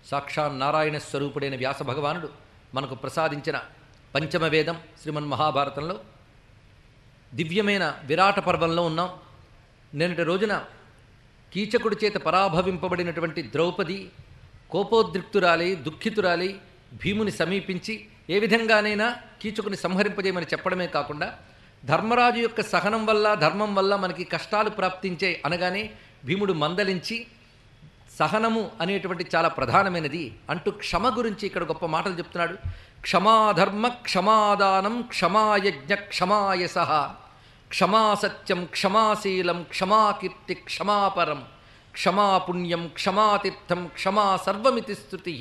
సాక్షాత్ నారాయణ స్వరూపుడైన వ్యాస భగవానుడు మనకు ప్రసాదించిన పంచమ వేదం శ్రీమన్ మహాభారతంలో దివ్యమైన విరాట పర్వంలో ఉన్నాం నిన్నటి రోజున కీచకుడి చేత పరాభవింపబడినటువంటి ద్రౌపది కోపోద్రిక్తురాలి దుఃఖితురాలి భీముని సమీపించి ఏ విధంగానైనా కీచకుని సంహరింపజేయమని చెప్పడమే కాకుండా ధర్మరాజు యొక్క సహనం వల్ల ధర్మం వల్ల మనకి కష్టాలు ప్రాప్తించే అనగానే భీముడు మందలించి సహనము అనేటువంటి చాలా ప్రధానమైనది అంటూ క్షమ గురించి ఇక్కడ గొప్ప మాటలు చెప్తున్నాడు క్షమాధర్మ క్షమాదానం క్షమాయజ్ఞ క్షమాయస క్షమా సత్యం క్షమాశీలం క్షమాకీర్తి క్షమాపరం క్షమాపుణ్యం క్షమాతీర్థం క్షమా సర్వమితి స్థుతి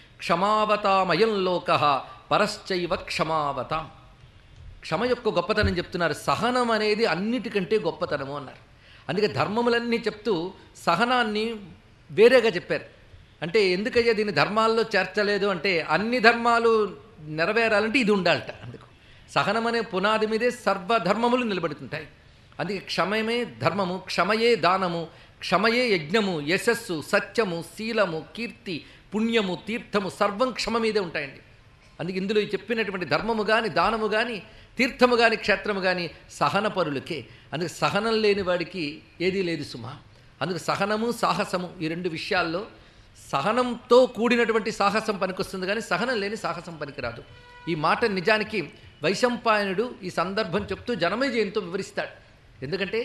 క్షమావతామయం లోక పరశ్చైవ క్షమావతాం క్షమ యొక్క గొప్పతనం చెప్తున్నారు సహనం అనేది అన్నిటికంటే గొప్పతనము అన్నారు అందుకే ధర్మములన్నీ చెప్తూ సహనాన్ని వేరేగా చెప్పారు అంటే ఎందుకయ్యా దీన్ని ధర్మాల్లో చేర్చలేదు అంటే అన్ని ధర్మాలు నెరవేరాలంటే ఇది ఉండాలట అందుకు సహనం అనే పునాది మీదే సర్వధర్మములు నిలబడుతుంటాయి అందుకే క్షమమే ధర్మము క్షమయే దానము క్షమయే యజ్ఞము యశస్సు సత్యము శీలము కీర్తి పుణ్యము తీర్థము సర్వం క్షమ మీదే ఉంటాయండి అందుకే ఇందులో ఈ చెప్పినటువంటి ధర్మము కానీ దానము కానీ తీర్థము కానీ క్షేత్రము కానీ సహనపరులకే అందుకే సహనం లేని వాడికి ఏదీ లేదు సుమా అందుకు సహనము సాహసము ఈ రెండు విషయాల్లో సహనంతో కూడినటువంటి సాహసం పనికొస్తుంది కానీ సహనం లేని సాహసం పనికిరాదు ఈ మాట నిజానికి వైశంపాయనుడు ఈ సందర్భం చెప్తూ జనమేజయంతో వివరిస్తాడు ఎందుకంటే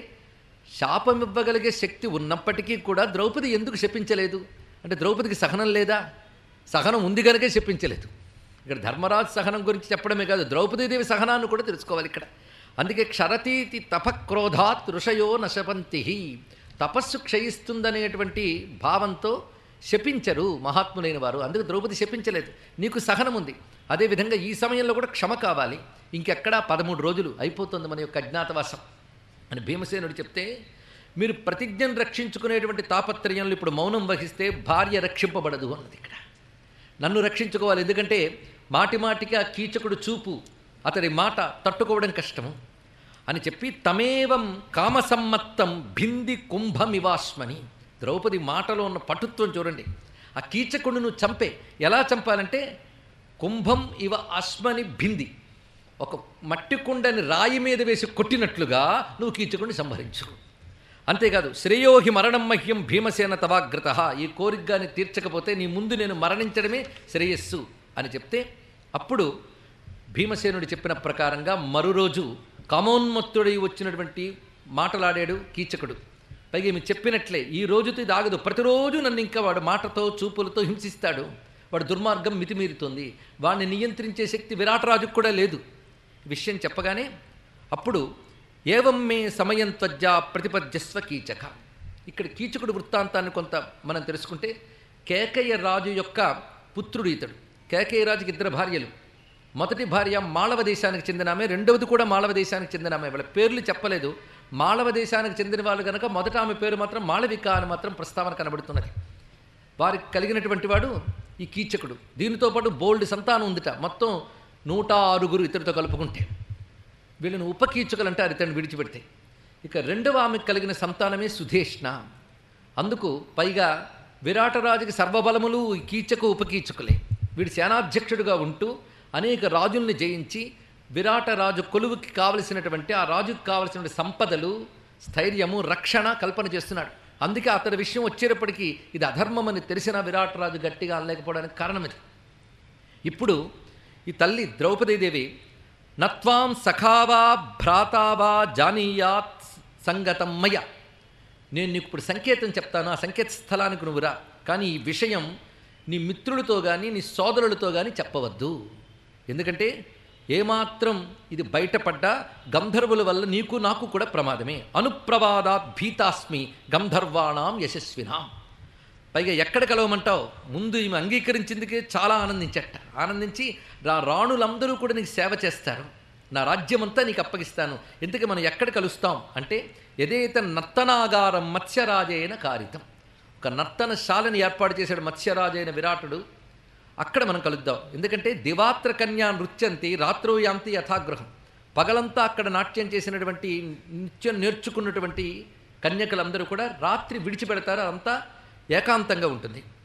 శాపం ఇవ్వగలిగే శక్తి ఉన్నప్పటికీ కూడా ద్రౌపది ఎందుకు శపించలేదు అంటే ద్రౌపదికి సహనం లేదా సహనం ఉంది కనుకే శపించలేదు ఇక్కడ ధర్మరాజు సహనం గురించి చెప్పడమే కాదు ద్రౌపదీదేవి సహనాన్ని కూడా తెలుసుకోవాలి ఇక్కడ అందుకే క్షరతీతి తపక్రోధాత్ ఋషయో నశపంతి తపస్సు క్షయిస్తుందనేటువంటి భావంతో శపించరు మహాత్ములైన వారు అందుకు ద్రౌపది శపించలేదు నీకు సహనం ఉంది అదేవిధంగా ఈ సమయంలో కూడా క్షమ కావాలి ఇంకెక్కడా పదమూడు రోజులు అయిపోతుంది మన యొక్క అజ్ఞాతవాసం అని భీమసేనుడు చెప్తే మీరు ప్రతిజ్ఞను రక్షించుకునేటువంటి తాపత్రయంలో ఇప్పుడు మౌనం వహిస్తే భార్య రక్షింపబడదు అన్నది ఇక్కడ నన్ను రక్షించుకోవాలి ఎందుకంటే మాటి మాటికి ఆ కీచకుడు చూపు అతడి మాట తట్టుకోవడం కష్టము అని చెప్పి తమేవం కామసమ్మత్తం భింది కుంభమివాస్మని ద్రౌపది మాటలో ఉన్న పటుత్వం చూడండి ఆ కీచకుడును చంపే ఎలా చంపాలంటే కుంభం ఇవ అస్మని భింది ఒక మట్టి కుండని రాయి మీద వేసి కొట్టినట్లుగా నువ్వు కీచకుడిని సంహరించు అంతేకాదు శ్రేయోహి మరణం మహ్యం భీమసేన తవాగ్రత ఈ కోరికగాని తీర్చకపోతే నీ ముందు నేను మరణించడమే శ్రేయస్సు అని చెప్తే అప్పుడు భీమసేనుడు చెప్పిన ప్రకారంగా మరురోజు కామోన్మత్తుడై వచ్చినటువంటి మాటలాడాడు కీచకుడు పైగా ఈమె చెప్పినట్లే ఈ రోజుతో ఇది ఆగదు ప్రతిరోజు నన్ను ఇంకా వాడు మాటతో చూపులతో హింసిస్తాడు వాడు దుర్మార్గం మితిమీరుతుంది వాడిని నియంత్రించే శక్తి విరాటరాజుకు కూడా లేదు ఈ విషయం చెప్పగానే అప్పుడు ఏవం మే సమయం త్వజ్జా ప్రతిపద్యస్వ కీచక ఇక్కడ కీచకుడు వృత్తాంతాన్ని కొంత మనం తెలుసుకుంటే కేకయ్య రాజు యొక్క పుత్రుడు ఇతడు కేకయ్య రాజుకి ఇద్దరు భార్యలు మొదటి భార్య మాళవ దేశానికి చెందిన ఆమె రెండవది కూడా మాళవ దేశానికి చెందిన ఆమె వాళ్ళ పేర్లు చెప్పలేదు మాళవ దేశానికి చెందిన వాళ్ళు కనుక మొదట ఆమె పేరు మాత్రం మాళవిక అని మాత్రం ప్రస్తావన కనబడుతున్నది వారికి కలిగినటువంటి వాడు ఈ కీచకుడు దీనితో పాటు బోల్డ్ సంతానం ఉందిట మొత్తం నూట ఆరుగురు ఇతడితో కలుపుకుంటే వీళ్ళని ఉపకీచకులు అంటారు ఇతన్ని విడిచిపెడితే ఇక రెండవ ఆమెకు కలిగిన సంతానమే సుధేష్ణ అందుకు పైగా విరాటరాజుకి సర్వబలములు ఈ కీచకు ఉపకీచకులే వీడి సేనాధ్యక్షుడిగా ఉంటూ అనేక రాజుల్ని జయించి విరాటరాజు కొలువుకి కావలసినటువంటి ఆ రాజుకి కావలసిన సంపదలు స్థైర్యము రక్షణ కల్పన చేస్తున్నాడు అందుకే అతని విషయం వచ్చేటప్పటికీ ఇది అధర్మమని తెలిసిన విరాటరాజు గట్టిగా అనలేకపోవడానికి కారణం ఇది ఇప్పుడు ఈ తల్లి ద్రౌపదీదేవి నత్వాం సఖావా భ్రాతావా జానీయాత్ సంగతం మయ నేను నీకు ఇప్పుడు సంకేతం చెప్తాను ఆ సంకేత స్థలానికి నువ్వు రా కానీ ఈ విషయం నీ మిత్రులతో కానీ నీ సోదరులతో కానీ చెప్పవద్దు ఎందుకంటే ఏమాత్రం ఇది బయటపడ్డా గంధర్వుల వల్ల నీకు నాకు కూడా ప్రమాదమే అనుప్రవాదాత్ భీతాస్మి గంధర్వాణాం యశస్వినాం పైగా ఎక్కడ కలవమంటావు ముందు ఈమె అంగీకరించిందికే చాలా ఆనందించట ఆనందించి నా రాణులందరూ కూడా నీకు సేవ చేస్తారు నా రాజ్యమంతా నీకు అప్పగిస్తాను ఎందుకు మనం ఎక్కడ కలుస్తాం అంటే ఎదేత నర్తనాగారం మత్స్యరాజైన కారితం ఒక నర్తనశాలని ఏర్పాటు చేశాడు మత్స్యరాజైన విరాటుడు అక్కడ మనం కలుద్దాం ఎందుకంటే దివాత్ర కన్యా నృత్యంతి రాత్రో యాంతి యథాగ్రహం పగలంతా అక్కడ నాట్యం చేసినటువంటి నృత్యం నేర్చుకున్నటువంటి కన్యకలందరూ కూడా రాత్రి విడిచిపెడతారు అదంతా ఏకాంతంగా ఉంటుంది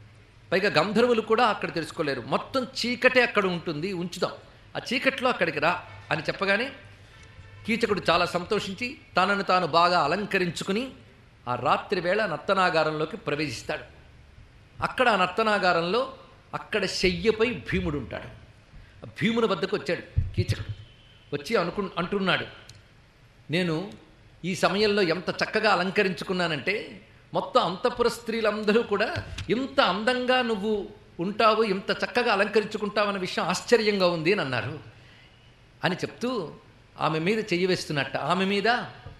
పైగా గంధర్వులు కూడా అక్కడ తెలుసుకోలేరు మొత్తం చీకటే అక్కడ ఉంటుంది ఉంచుదాం ఆ చీకట్లో అక్కడికి రా అని చెప్పగానే కీచకుడు చాలా సంతోషించి తనను తాను బాగా అలంకరించుకుని ఆ రాత్రి వేళ నత్తనాగారంలోకి ప్రవేశిస్తాడు అక్కడ ఆ నత్తనాగారంలో అక్కడ శయ్యపై భీముడు ఉంటాడు ఆ భీముని వద్దకు వచ్చాడు కీచకుడు వచ్చి అనుకు అంటున్నాడు నేను ఈ సమయంలో ఎంత చక్కగా అలంకరించుకున్నానంటే మొత్తం అంతఃపుర స్త్రీలందరూ కూడా ఇంత అందంగా నువ్వు ఉంటావు ఇంత చక్కగా అలంకరించుకుంటావు అనే విషయం ఆశ్చర్యంగా ఉంది అని అన్నారు అని చెప్తూ ఆమె మీద చెయ్యి వేస్తున్నట్ట ఆమె మీద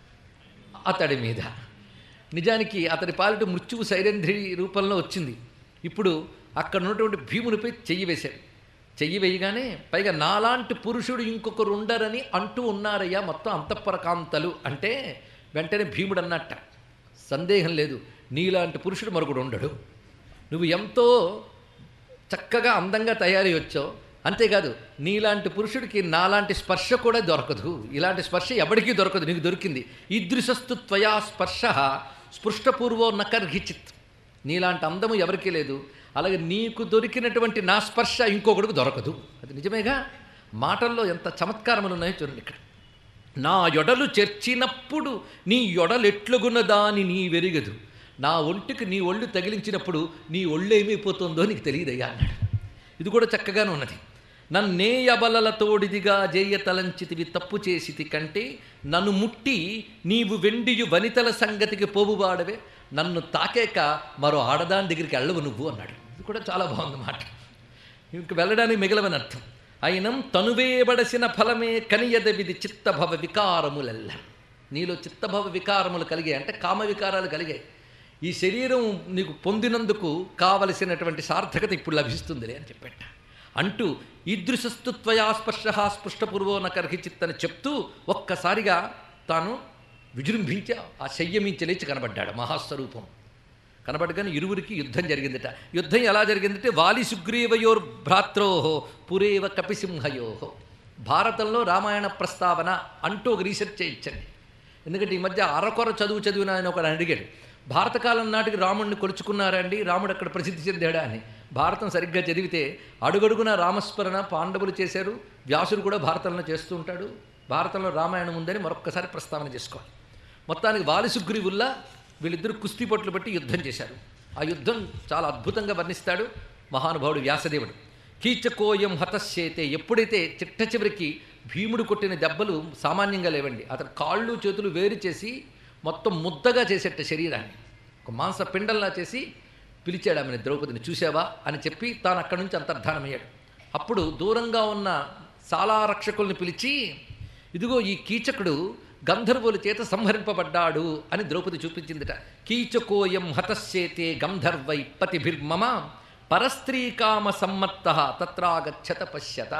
అతడి మీద నిజానికి అతడి పాలిట మృత్యువు సైరంధ్రి రూపంలో వచ్చింది ఇప్పుడు అక్కడ ఉన్నటువంటి భీమునిపై చెయ్యి వేశాడు చెయ్యి వేయగానే పైగా నాలాంటి పురుషుడు ఇంకొకరు ఉండరని అంటూ ఉన్నారయ్యా మొత్తం అంతఃపరకాంతలు అంటే వెంటనే భీముడు అన్నట్ట సందేహం లేదు నీలాంటి పురుషుడు మరొకడు ఉండడు నువ్వు ఎంతో చక్కగా అందంగా తయారై వచ్చావు అంతేకాదు నీలాంటి పురుషుడికి నాలాంటి స్పర్శ కూడా దొరకదు ఇలాంటి స్పర్శ ఎవరికీ దొరకదు నీకు దొరికింది ఈదృశస్తు త్వయా స్పర్శ స్పృష్టపూర్వో నకర్హిచిత్ నీలాంటి అందము ఎవరికీ లేదు అలాగే నీకు దొరికినటువంటి నా స్పర్శ ఇంకొకడికి దొరకదు అది నిజమేగా మాటల్లో ఎంత చమత్కారములు ఉన్నాయో చూడండి ఇక్కడ నా యొడలు చేర్చినప్పుడు నీ యొడలెట్లుగున్న దాని నీ వెరిగదు నా ఒంటికి నీ ఒళ్ళు తగిలించినప్పుడు నీ ఒళ్ళు ఏమైపోతుందో నీకు తెలియదయ్యా అన్నాడు ఇది కూడా చక్కగానే ఉన్నది నన్నే అబలలతోడిదిగా జేయ తలంచితివి తప్పు చేసితి కంటే నన్ను ముట్టి నీవు వెండియు వనితల సంగతికి పోవువాడవే నన్ను తాకేక మరో ఆడదాని దగ్గరికి వెళ్ళవు నువ్వు అన్నాడు ఇది కూడా చాలా బాగుంది మాట ఇంక వెళ్ళడానికి మిగలవని అర్థం అయినం తనువేబడసిన ఫలమే కనియదవిది చిత్తభవ వికారములెల్ల నీలో చిత్తభవ వికారములు కలిగాయి అంటే కామ వికారాలు కలిగాయి ఈ శరీరం నీకు పొందినందుకు కావలసినటువంటి సార్థకత ఇప్పుడు లభిస్తుందిలే అని చెప్పేట అంటూ ఈదృశస్తు త్వయా స్పర్శ స్పృష్టపూర్వో నకర్హి చిత్తని చెప్తూ ఒక్కసారిగా తాను విజృంభించి ఆ శయ్యమించి లేచి కనబడ్డాడు మహాస్వరూపం కనబడగానే ఇరువురికి యుద్ధం జరిగిందట యుద్ధం ఎలా జరిగిందంటే వాలి సుగ్రీవయోర్ భ్రాత్రోహో పురేవ కపిసింహయోహో భారతంలో రామాయణ ప్రస్తావన అంటూ ఒక రీసెర్చ్ చేయించండి ఎందుకంటే ఈ మధ్య అరకొర చదువు చదివిన ఆయన ఒకడు అడిగాడు భారతకాలం నాటికి రాముడిని కొలుచుకున్నారండి రాముడు అక్కడ ప్రసిద్ధి చెందాడా అని భారతం సరిగ్గా చదివితే అడుగడుగున రామస్మరణ పాండవులు చేశారు వ్యాసుడు కూడా భారతంలో చేస్తూ ఉంటాడు భారతంలో రామాయణం ఉందని మరొక్కసారి ప్రస్తావన చేసుకోవాలి మొత్తానికి వాలి సుగ్రీవుల్లా వీళ్ళిద్దరు కుస్తీ పట్లు బట్టి యుద్ధం చేశారు ఆ యుద్ధం చాలా అద్భుతంగా వర్ణిస్తాడు మహానుభావుడు వ్యాసదేవుడు కీచకోయం హతశ్చేతే ఎప్పుడైతే చిట్ట చివరికి భీముడు కొట్టిన దెబ్బలు సామాన్యంగా లేవండి అతను కాళ్ళు చేతులు వేరు చేసి మొత్తం ముద్దగా చేసేట శరీరాన్ని ఒక మాంస పిండల్లా చేసి పిలిచాడు ఆమెను ద్రౌపదిని చూసావా అని చెప్పి తాను అక్కడి నుంచి అంతర్ధానమయ్యాడు అప్పుడు దూరంగా ఉన్న సాలారక్షకుల్ని పిలిచి ఇదిగో ఈ కీచకుడు గంధర్వుల చేత సంహరింపబడ్డాడు అని ద్రౌపది చూపించిందిట కీచకోయం హతశ్చేతే గంధర్వై పతిభిర్మమ పరస్త్రీకామ సమ్మత్త తత్రాగచ్చత పశ్యత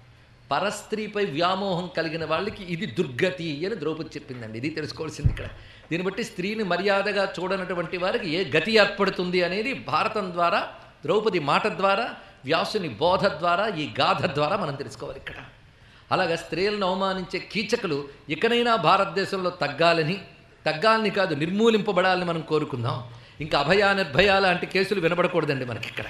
పరస్త్రీపై వ్యామోహం కలిగిన వాళ్ళకి ఇది దుర్గతి అని ద్రౌపది చెప్పిందండి ఇది తెలుసుకోవాల్సింది ఇక్కడ దీన్ని బట్టి స్త్రీని మర్యాదగా చూడనటువంటి వారికి ఏ గతి ఏర్పడుతుంది అనేది భారతం ద్వారా ద్రౌపది మాట ద్వారా వ్యాసుని బోధ ద్వారా ఈ గాథ ద్వారా మనం తెలుసుకోవాలి ఇక్కడ అలాగా స్త్రీలను అవమానించే కీచకులు ఇకనైనా భారతదేశంలో తగ్గాలని తగ్గాలని కాదు నిర్మూలింపబడాలని మనం కోరుకుందాం ఇంకా అభయ నిర్భయ లాంటి కేసులు వినబడకూడదండి మనకి ఇక్కడ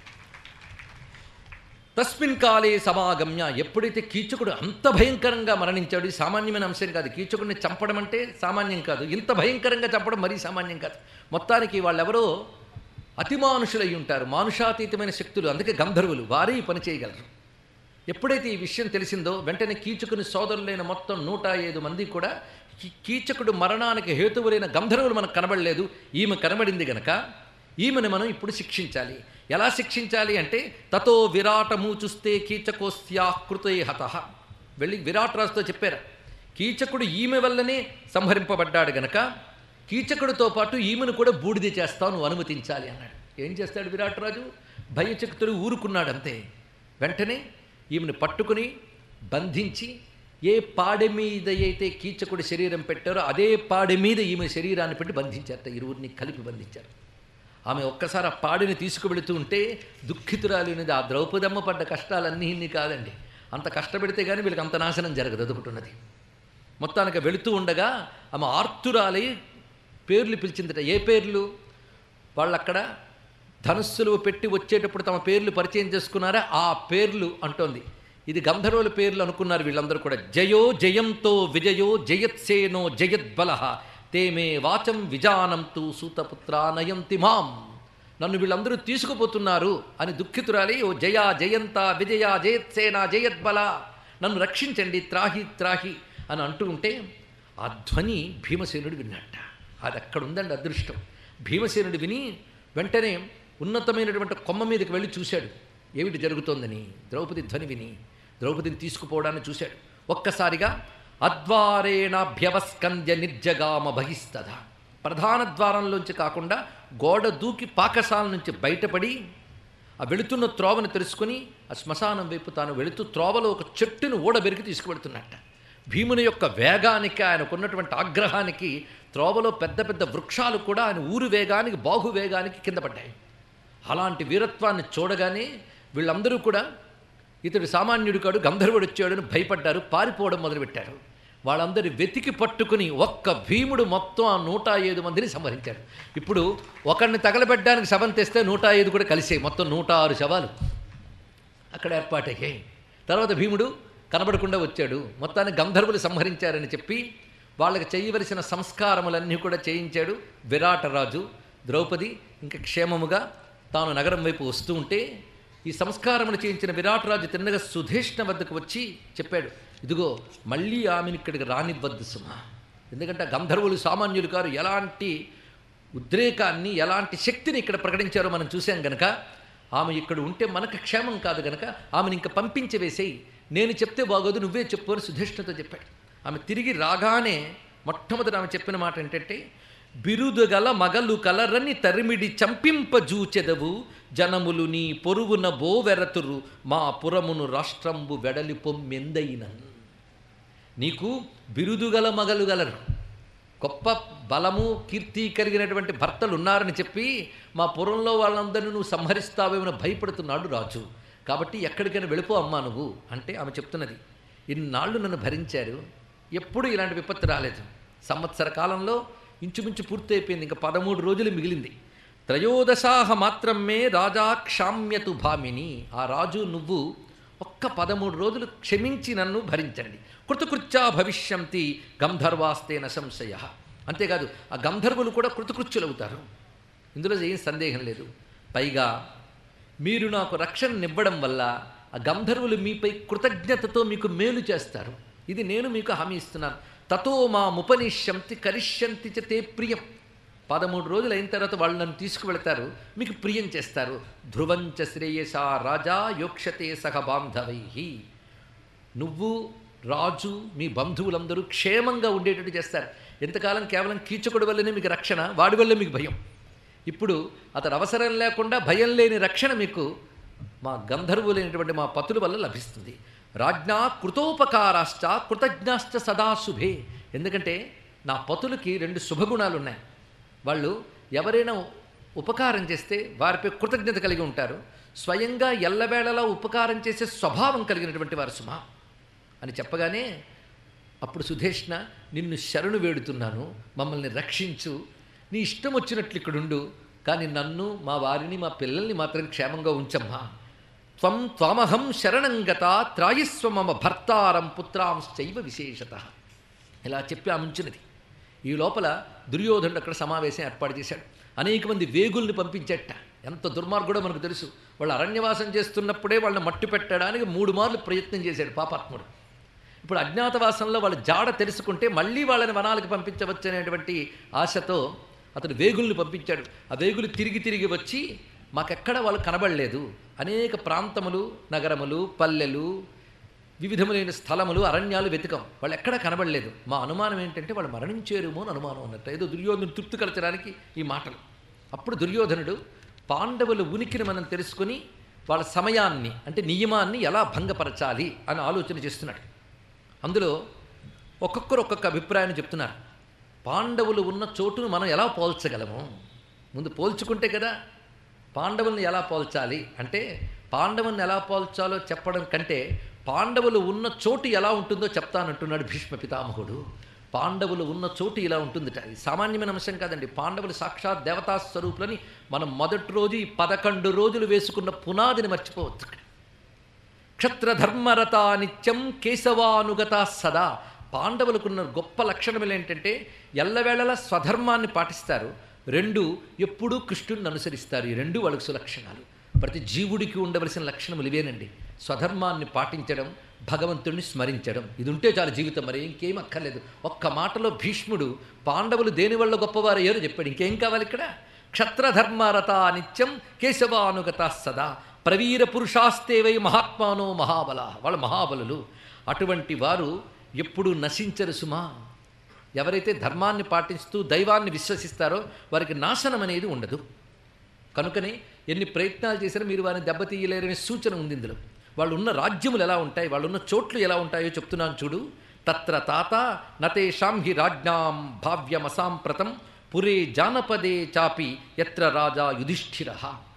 తస్మిన్ కాలే సమాగమ్య ఎప్పుడైతే కీచకుడు అంత భయంకరంగా మరణించాడు ఇది సామాన్యమైన అంశం కాదు కీచకుడిని చంపడం అంటే సామాన్యం కాదు ఇంత భయంకరంగా చంపడం మరీ సామాన్యం కాదు మొత్తానికి వాళ్ళెవరో అతిమానుషులై ఉంటారు మానుషాతీతమైన శక్తులు అందుకే గంధర్వులు వారే ఈ పని చేయగలరు ఎప్పుడైతే ఈ విషయం తెలిసిందో వెంటనే కీచకుని సోదరులైన మొత్తం నూట ఐదు మంది కూడా కీ- కీచకుడు మరణానికి హేతువులైన గంధర్వులు మనకు కనబడలేదు ఈమె కనబడింది గనక ఈమెను మనం ఇప్పుడు శిక్షించాలి ఎలా శిక్షించాలి అంటే తతో విరాటము చూస్తే కీచకోస్యాకృతే హత వెళ్ళి విరాట్ రాజుతో చెప్పారు కీచకుడు ఈమె వల్లనే సంహరింపబడ్డాడు గనక కీచకుడితో పాటు ఈమెను కూడా బూడిద చేస్తావు నువ్వు అనుమతించాలి అన్నాడు ఏం చేస్తాడు విరాట్ రాజు భయచకుతుడు ఊరుకున్నాడు అంతే వెంటనే ఈమెను పట్టుకుని బంధించి ఏ పాడె మీద అయితే కీచకుడి శరీరం పెట్టారో అదే పాడె మీద ఈమె శరీరాన్ని పెట్టి బంధించారట ఇరువురిని కలిపి బంధించారు ఆమె ఒక్కసారి ఆ పాడిని తీసుకువెళుతూ ఉంటే దుఃఖితురాలినది ఆ ద్రౌపదమ్మ పడ్డ కష్టాలన్నీ ఇన్ని కాదండి అంత కష్టపెడితే కానీ వీళ్ళకి అంత నాశనం జరగదు అదొకటి మొత్తానికి వెళుతూ ఉండగా ఆమె ఆర్తురాలై పేర్లు పిలిచిందట ఏ పేర్లు వాళ్ళక్కడ ధనుస్సులు పెట్టి వచ్చేటప్పుడు తమ పేర్లు పరిచయం చేసుకున్నారా ఆ పేర్లు అంటోంది ఇది గంధర్వుల పేర్లు అనుకున్నారు వీళ్ళందరూ కూడా జయో జయంతో విజయో జయత్సేనో జయద్బల తేమే వాచం విజానంతు సూతపుత్ర నయంతి మాం నన్ను వీళ్ళందరూ తీసుకుపోతున్నారు అని దుఃఖితురాలి ఓ జయ జయంత విజయ జయత్సేన జయద్బల నన్ను రక్షించండి త్రాహి త్రాహి అని అంటూ ఉంటే ఆ ధ్వని భీమసేనుడు విన్నట్ట అది అక్కడ ఉందండి అదృష్టం భీమసేనుడు విని వెంటనే ఉన్నతమైనటువంటి కొమ్మ మీదకి వెళ్ళి చూశాడు ఏమిటి జరుగుతోందని ద్రౌపది ధ్వని విని ద్రౌపదిని తీసుకుపోవడాన్ని చూశాడు ఒక్కసారిగా అద్వారేణాభ్యవస్కంద్య నిర్జగామ బహిస్తద ప్రధాన ద్వారంలోంచి కాకుండా గోడ దూకి పాకశాల నుంచి బయటపడి ఆ వెళుతున్న త్రోవను తెలుసుకుని ఆ శ్మశానం వైపు తాను వెళుతూ త్రోవలో ఒక చెట్టును ఊడబెరికి తీసుకువెడుతున్నట్ట భీముని యొక్క వేగానికి ఆయనకున్నటువంటి ఆగ్రహానికి త్రోవలో పెద్ద పెద్ద వృక్షాలు కూడా ఆయన ఊరు వేగానికి బాహు వేగానికి కింద పడ్డాయి అలాంటి వీరత్వాన్ని చూడగానే వీళ్ళందరూ కూడా ఇతడు సామాన్యుడు కాడు గంధర్వుడు వచ్చాడని భయపడ్డారు పారిపోవడం మొదలుపెట్టారు వాళ్ళందరి వెతికి పట్టుకుని ఒక్క భీముడు మొత్తం ఆ నూట ఐదు మందిని సంహరించాడు ఇప్పుడు ఒకరిని తగలబెట్టడానికి శవం తెస్తే నూట ఐదు కూడా కలిసాయి మొత్తం నూట ఆరు శవాలు అక్కడ ఏర్పాటయ్యాయి తర్వాత భీముడు కనబడకుండా వచ్చాడు మొత్తాన్ని గంధర్వులు సంహరించారని చెప్పి వాళ్ళకి చేయవలసిన సంస్కారములన్నీ కూడా చేయించాడు విరాటరాజు ద్రౌపది ఇంకా క్షేమముగా తాను నగరం వైపు వస్తూ ఉంటే ఈ సంస్కారములు చేయించిన విరాటరాజు తిన్నగా సుధేష్ణ వద్దకు వచ్చి చెప్పాడు ఇదిగో మళ్ళీ ఆమెను ఇక్కడికి రానివ్వద్దు సుమా ఎందుకంటే గంధర్వులు సామాన్యులు కారు ఎలాంటి ఉద్రేకాన్ని ఎలాంటి శక్తిని ఇక్కడ ప్రకటించారో మనం చూసాం గనక ఆమె ఇక్కడ ఉంటే మనకు క్షేమం కాదు గనక ఆమెను ఇంకా పంపించి వేసేయి నేను చెప్తే బాగోదు నువ్వే చెప్పు అని సుధిష్ణతో చెప్పాడు ఆమె తిరిగి రాగానే మొట్టమొదటి ఆమె చెప్పిన మాట ఏంటంటే బిరుదుగల మగలు కలరని తరిమిడి చంపింపజూచెదవు జనములు నీ పొరుగున బోవెరతురు మా పురమును రాష్ట్రంబు వెడలి పొమ్మెందైనన్ నీకు బిరుదుగల మగలు గలరు గొప్ప బలము కీర్తి కలిగినటువంటి భర్తలు ఉన్నారని చెప్పి మా పురంలో వాళ్ళందరినీ నువ్వు సంహరిస్తావేమని భయపడుతున్నాడు రాజు కాబట్టి ఎక్కడికైనా వెళ్ళిపో అమ్మా నువ్వు అంటే ఆమె చెప్తున్నది ఇన్నాళ్ళు నన్ను భరించారు ఎప్పుడూ ఇలాంటి విపత్తు రాలేదు సంవత్సర కాలంలో ఇంచుమించు పూర్తయిపోయింది ఇంకా పదమూడు రోజులు మిగిలింది త్రయోదశాహ మాత్రమే రాజా క్షామ్యతు భామిని ఆ రాజు నువ్వు ఒక్క పదమూడు రోజులు క్షమించి నన్ను భరించండి కృతకృత్యా భవిష్యంతి గంధర్వాస్తేన సంశయ అంతేకాదు ఆ గంధర్వులు కూడా కృతకృత్యులవుతారు ఇందులో ఏం సందేహం లేదు పైగా మీరు నాకు రక్షణనివ్వడం వల్ల ఆ గంధర్వులు మీపై కృతజ్ఞతతో మీకు మేలు చేస్తారు ఇది నేను మీకు హామీ ఇస్తున్నాను తతో మా ముపనిష్యంతి కరిష్యంతి చ తే ప్రియం పదమూడు రోజులు అయిన తర్వాత వాళ్ళు నన్ను తీసుకువెళతారు మీకు ప్రియం చేస్తారు ధ్రువంచ శ్రేయస రాజా యోక్షతే సహ బాంధవై నువ్వు రాజు మీ బంధువులందరూ క్షేమంగా ఉండేటట్టు చేస్తారు ఎంతకాలం కేవలం కీచకుడి వల్లనే మీకు రక్షణ వాడి వల్లే మీకు భయం ఇప్పుడు అతడు అవసరం లేకుండా భయం లేని రక్షణ మీకు మా గంధర్వులైనటువంటి మా పతుల వల్ల లభిస్తుంది రాజ్ఞా కృతోపకారాశ్చ కృతజ్ఞాశ్చ సదా శుభే ఎందుకంటే నా పతులకి రెండు శుభగుణాలు ఉన్నాయి వాళ్ళు ఎవరైనా ఉపకారం చేస్తే వారిపై కృతజ్ఞత కలిగి ఉంటారు స్వయంగా ఎల్లవేళలా ఉపకారం చేసే స్వభావం కలిగినటువంటి వారు సుమా అని చెప్పగానే అప్పుడు సుధేష్ణ నిన్ను శరణు వేడుతున్నాను మమ్మల్ని రక్షించు నీ ఇష్టం వచ్చినట్లు ఇక్కడుండు కానీ నన్ను మా వారిని మా పిల్లల్ని మాత్రం క్షేమంగా ఉంచమ్మా త్వం త్వమహం శరణంగత త్రాయిస్వ మమ భర్తారం పుత్రాంశ్చైవ విశేషత ఇలా చెప్పి ఆముంచినది ఈ లోపల దుర్యోధనుడు అక్కడ సమావేశం ఏర్పాటు చేశాడు అనేక మంది వేగుల్ని పంపించట ఎంత దుర్మార్గుడో మనకు తెలుసు వాళ్ళు అరణ్యవాసం చేస్తున్నప్పుడే వాళ్ళని మట్టు పెట్టడానికి మూడు మార్లు ప్రయత్నం చేశాడు పాపాత్ముడు ఇప్పుడు అజ్ఞాతవాసంలో వాళ్ళ జాడ తెలుసుకుంటే మళ్ళీ వాళ్ళని వనాలకు పంపించవచ్చు అనేటువంటి ఆశతో అతడు వేగుల్ని పంపించాడు ఆ వేగులు తిరిగి తిరిగి వచ్చి మాకెక్కడ వాళ్ళు కనబడలేదు అనేక ప్రాంతములు నగరములు పల్లెలు వివిధములైన స్థలములు అరణ్యాలు వెతికాం వాళ్ళు ఎక్కడా కనబడలేదు మా అనుమానం ఏంటంటే వాళ్ళు మరణించేరుమో అని అనుమానం అన్నట్టు ఏదో దుర్యోధను తృప్తి కలచడానికి ఈ మాటలు అప్పుడు దుర్యోధనుడు పాండవుల ఉనికిని మనం తెలుసుకొని వాళ్ళ సమయాన్ని అంటే నియమాన్ని ఎలా భంగపరచాలి అని ఆలోచన చేస్తున్నాడు అందులో ఒక్కొక్కరు ఒక్కొక్క అభిప్రాయాన్ని చెప్తున్నారు పాండవులు ఉన్న చోటును మనం ఎలా పోల్చగలము ముందు పోల్చుకుంటే కదా పాండవుల్ని ఎలా పోల్చాలి అంటే పాండవుల్ని ఎలా పోల్చాలో చెప్పడం కంటే పాండవులు ఉన్న చోటు ఎలా ఉంటుందో చెప్తానంటున్నాడు భీష్మ పితామహుడు పాండవులు ఉన్న చోటు ఇలా ఉంటుందిట ఇది సామాన్యమైన అంశం కాదండి పాండవులు సాక్షాత్ దేవతా స్వరూపులని మనం మొదటి రోజు ఈ పదకొండు రోజులు వేసుకున్న పునాదిని మర్చిపోవచ్చు ఇక్కడ క్షత్రధర్మరత నిత్యం కేశవానుగత సదా పాండవులకున్న గొప్ప లక్షణములు ఏంటంటే ఎల్లవేళలా స్వధర్మాన్ని పాటిస్తారు రెండు ఎప్పుడూ కృష్ణుడిని అనుసరిస్తారు ఈ రెండు వాళ్ళకు సులక్షణాలు ప్రతి జీవుడికి ఉండవలసిన లక్షణములు ఇవేనండి స్వధర్మాన్ని పాటించడం భగవంతుడిని స్మరించడం ఇది ఉంటే చాలు జీవితం మరి ఇంకేం అక్కర్లేదు ఒక్క మాటలో భీష్ముడు పాండవులు దేనివల్ల గొప్పవారయ్యారో చెప్పాడు ఇంకేం కావాలి ఇక్కడ క్షత్రధర్మరత నిత్యం కేశవానుగత సదా ప్రవీర పురుషాస్తే వై మహాత్మానో మహాబల వాళ్ళు మహాబలులు అటువంటి వారు ఎప్పుడు నశించరు సుమా ఎవరైతే ధర్మాన్ని పాటిస్తూ దైవాన్ని విశ్వసిస్తారో వారికి నాశనం అనేది ఉండదు కనుకనే ఎన్ని ప్రయత్నాలు చేసినా మీరు వారిని దెబ్బతీయలేరనే సూచన ఉంది ఇందులో వాళ్ళు ఉన్న రాజ్యములు ఎలా ఉంటాయి వాళ్ళు ఉన్న చోట్లు ఎలా ఉంటాయో చెప్తున్నాను చూడు తత్ర తాత నతేషాం హి రాజ్ఞాం భావ్యమసాంప్రతం పురే జానపదే చాపి ఎత్ర రాజా యుధిష్ఠిర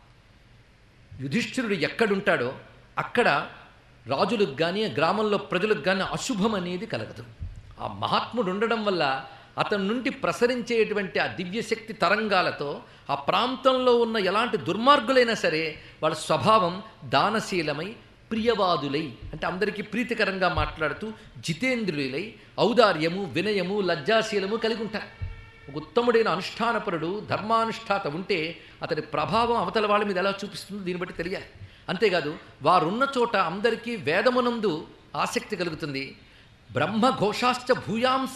యుధిష్ఠిరుడు ఎక్కడుంటాడో అక్కడ రాజులకు కానీ గ్రామంలో ప్రజలకు కానీ అశుభం అనేది కలగదు ఆ మహాత్ముడు ఉండడం వల్ల అతని నుండి ప్రసరించేటువంటి ఆ దివ్యశక్తి తరంగాలతో ఆ ప్రాంతంలో ఉన్న ఎలాంటి దుర్మార్గులైనా సరే వాళ్ళ స్వభావం దానశీలమై ప్రియవాదులై అంటే అందరికీ ప్రీతికరంగా మాట్లాడుతూ జితేంద్రులై ఔదార్యము వినయము లజ్జాశీలము కలిగి ఉంటారు ఒక ఉత్తముడైన అనుష్ఠానపరుడు ధర్మానుష్ఠాత ఉంటే అతని ప్రభావం అవతల వాళ్ళ మీద ఎలా చూపిస్తుందో దీన్ని బట్టి తెలియాలి అంతేకాదు వారున్న చోట అందరికీ వేదమునందు ఆసక్తి కలుగుతుంది బ్రహ్మఘోషాశ్చ భూయాంస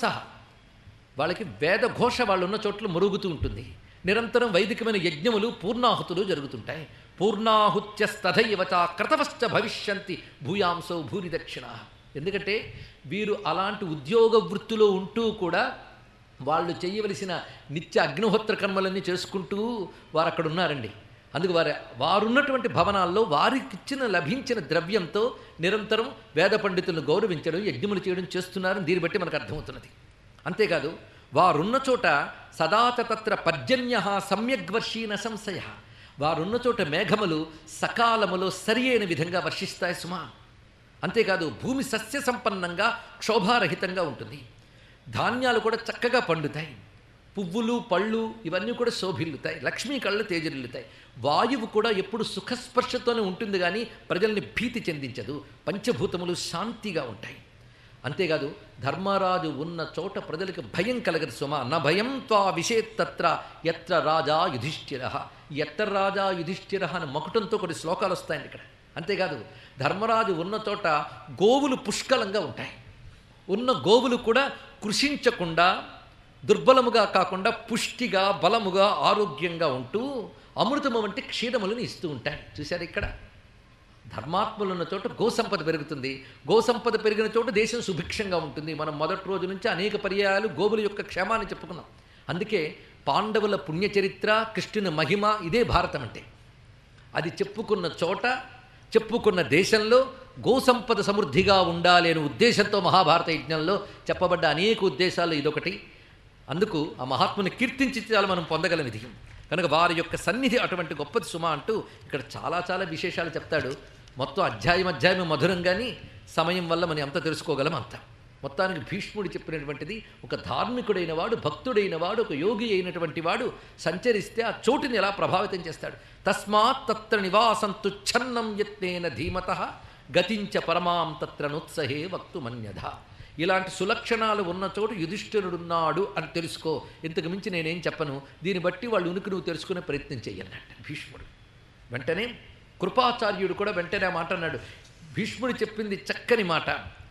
వాళ్ళకి వేదఘోష వాళ్ళు ఉన్న చోట్ల మరుగుతూ ఉంటుంది నిరంతరం వైదికమైన యజ్ఞములు పూర్ణాహుతులు జరుగుతుంటాయి పూర్ణాహుత్యస్తథైవచ క్రతవశ్చ భవిష్యంతి భూయాంసో భూరి దక్షిణ ఎందుకంటే వీరు అలాంటి ఉద్యోగ వృత్తిలో ఉంటూ కూడా వాళ్ళు చేయవలసిన నిత్య అగ్నిహోత్ర కర్మలన్నీ చేసుకుంటూ వారు అక్కడ ఉన్నారండి అందుకు వారి వారున్నటువంటి భవనాల్లో వారికి ఇచ్చిన లభించిన ద్రవ్యంతో నిరంతరం వేద పండితులను గౌరవించడం యజ్ఞములు చేయడం చేస్తున్నారని దీన్ని బట్టి మనకు అర్థమవుతున్నది అంతేకాదు వారున్న చోట సదాత తత్ర పర్జన్య సమ్యగ్వర్షీన సంశయ వారున్న చోట మేఘములు సకాలములో సరి అయిన విధంగా వర్షిస్తాయి సుమా అంతేకాదు భూమి సస్య సంపన్నంగా క్షోభారహితంగా ఉంటుంది ధాన్యాలు కూడా చక్కగా పండుతాయి పువ్వులు పళ్ళు ఇవన్నీ కూడా శోభిల్లుతాయి లక్ష్మీ కళ్ళు తేజరిల్లుతాయి వాయువు కూడా ఎప్పుడు సుఖస్పర్శతోనే ఉంటుంది కానీ ప్రజల్ని భీతి చెందించదు పంచభూతములు శాంతిగా ఉంటాయి అంతేకాదు ధర్మరాజు ఉన్న చోట ప్రజలకు భయం కలగదు సుమ న భయం త్వా విషేత్తత్ర ఎత్ర రాజా యుధిష్ఠిర ఎత్ర రాజా యుధిష్ఠిర అని మకుటంతో కొన్ని శ్లోకాలు వస్తాయండి ఇక్కడ అంతేకాదు ధర్మరాజు ఉన్న చోట గోవులు పుష్కలంగా ఉంటాయి ఉన్న గోవులు కూడా కృషించకుండా దుర్బలముగా కాకుండా పుష్టిగా బలముగా ఆరోగ్యంగా ఉంటూ అమృతము వంటి క్షీరములను ఇస్తూ ఉంటాయి చూశారు ఇక్కడ ధర్మాత్ములు ఉన్న చోట గోసంపద పెరుగుతుంది గోసంపద పెరిగిన చోట దేశం సుభిక్షంగా ఉంటుంది మనం మొదటి రోజు నుంచి అనేక పర్యాయాలు గోవుల యొక్క క్షేమాన్ని చెప్పుకున్నాం అందుకే పాండవుల పుణ్యచరిత్ర కృష్ణుని మహిమ ఇదే భారతం అంటే అది చెప్పుకున్న చోట చెప్పుకున్న దేశంలో గోసంపద సమృద్ధిగా ఉండాలి అనే ఉద్దేశంతో మహాభారత యజ్ఞంలో చెప్పబడ్డ అనేక ఉద్దేశాలు ఇదొకటి అందుకు ఆ మహాత్ముని కీర్తించి చాలు మనం పొందగలం ఇది కనుక వారి యొక్క సన్నిధి అటువంటి గొప్పది సుమ అంటూ ఇక్కడ చాలా చాలా విశేషాలు చెప్తాడు మొత్తం అధ్యాయం అధ్యాయం మధురం కానీ సమయం వల్ల మనం అంత తెలుసుకోగలం అంత మొత్తానికి భీష్ముడు చెప్పినటువంటిది ఒక ధార్మికుడైన వాడు భక్తుడైన వాడు ఒక యోగి అయినటువంటి వాడు సంచరిస్తే ఆ చోటుని ఎలా ప్రభావితం చేస్తాడు తస్మాత్ తత్ర నివాసంతు ఛన్నం యత్నేన ధీమత గతించ పరమాం తత్ర నోత్సహే వక్తు మన్యధ ఇలాంటి సులక్షణాలు ఉన్న చోటు యుధిష్ఠిరుడున్నాడు అని తెలుసుకో ఇంతకు మించి నేనేం చెప్పను దీన్ని బట్టి వాళ్ళు ఉనికి నువ్వు తెలుసుకునే ప్రయత్నం చెయ్యన్నట్టు భీష్ముడు వెంటనే కృపాచార్యుడు కూడా వెంటనే ఆ మాట అన్నాడు భీష్ముడు చెప్పింది చక్కని మాట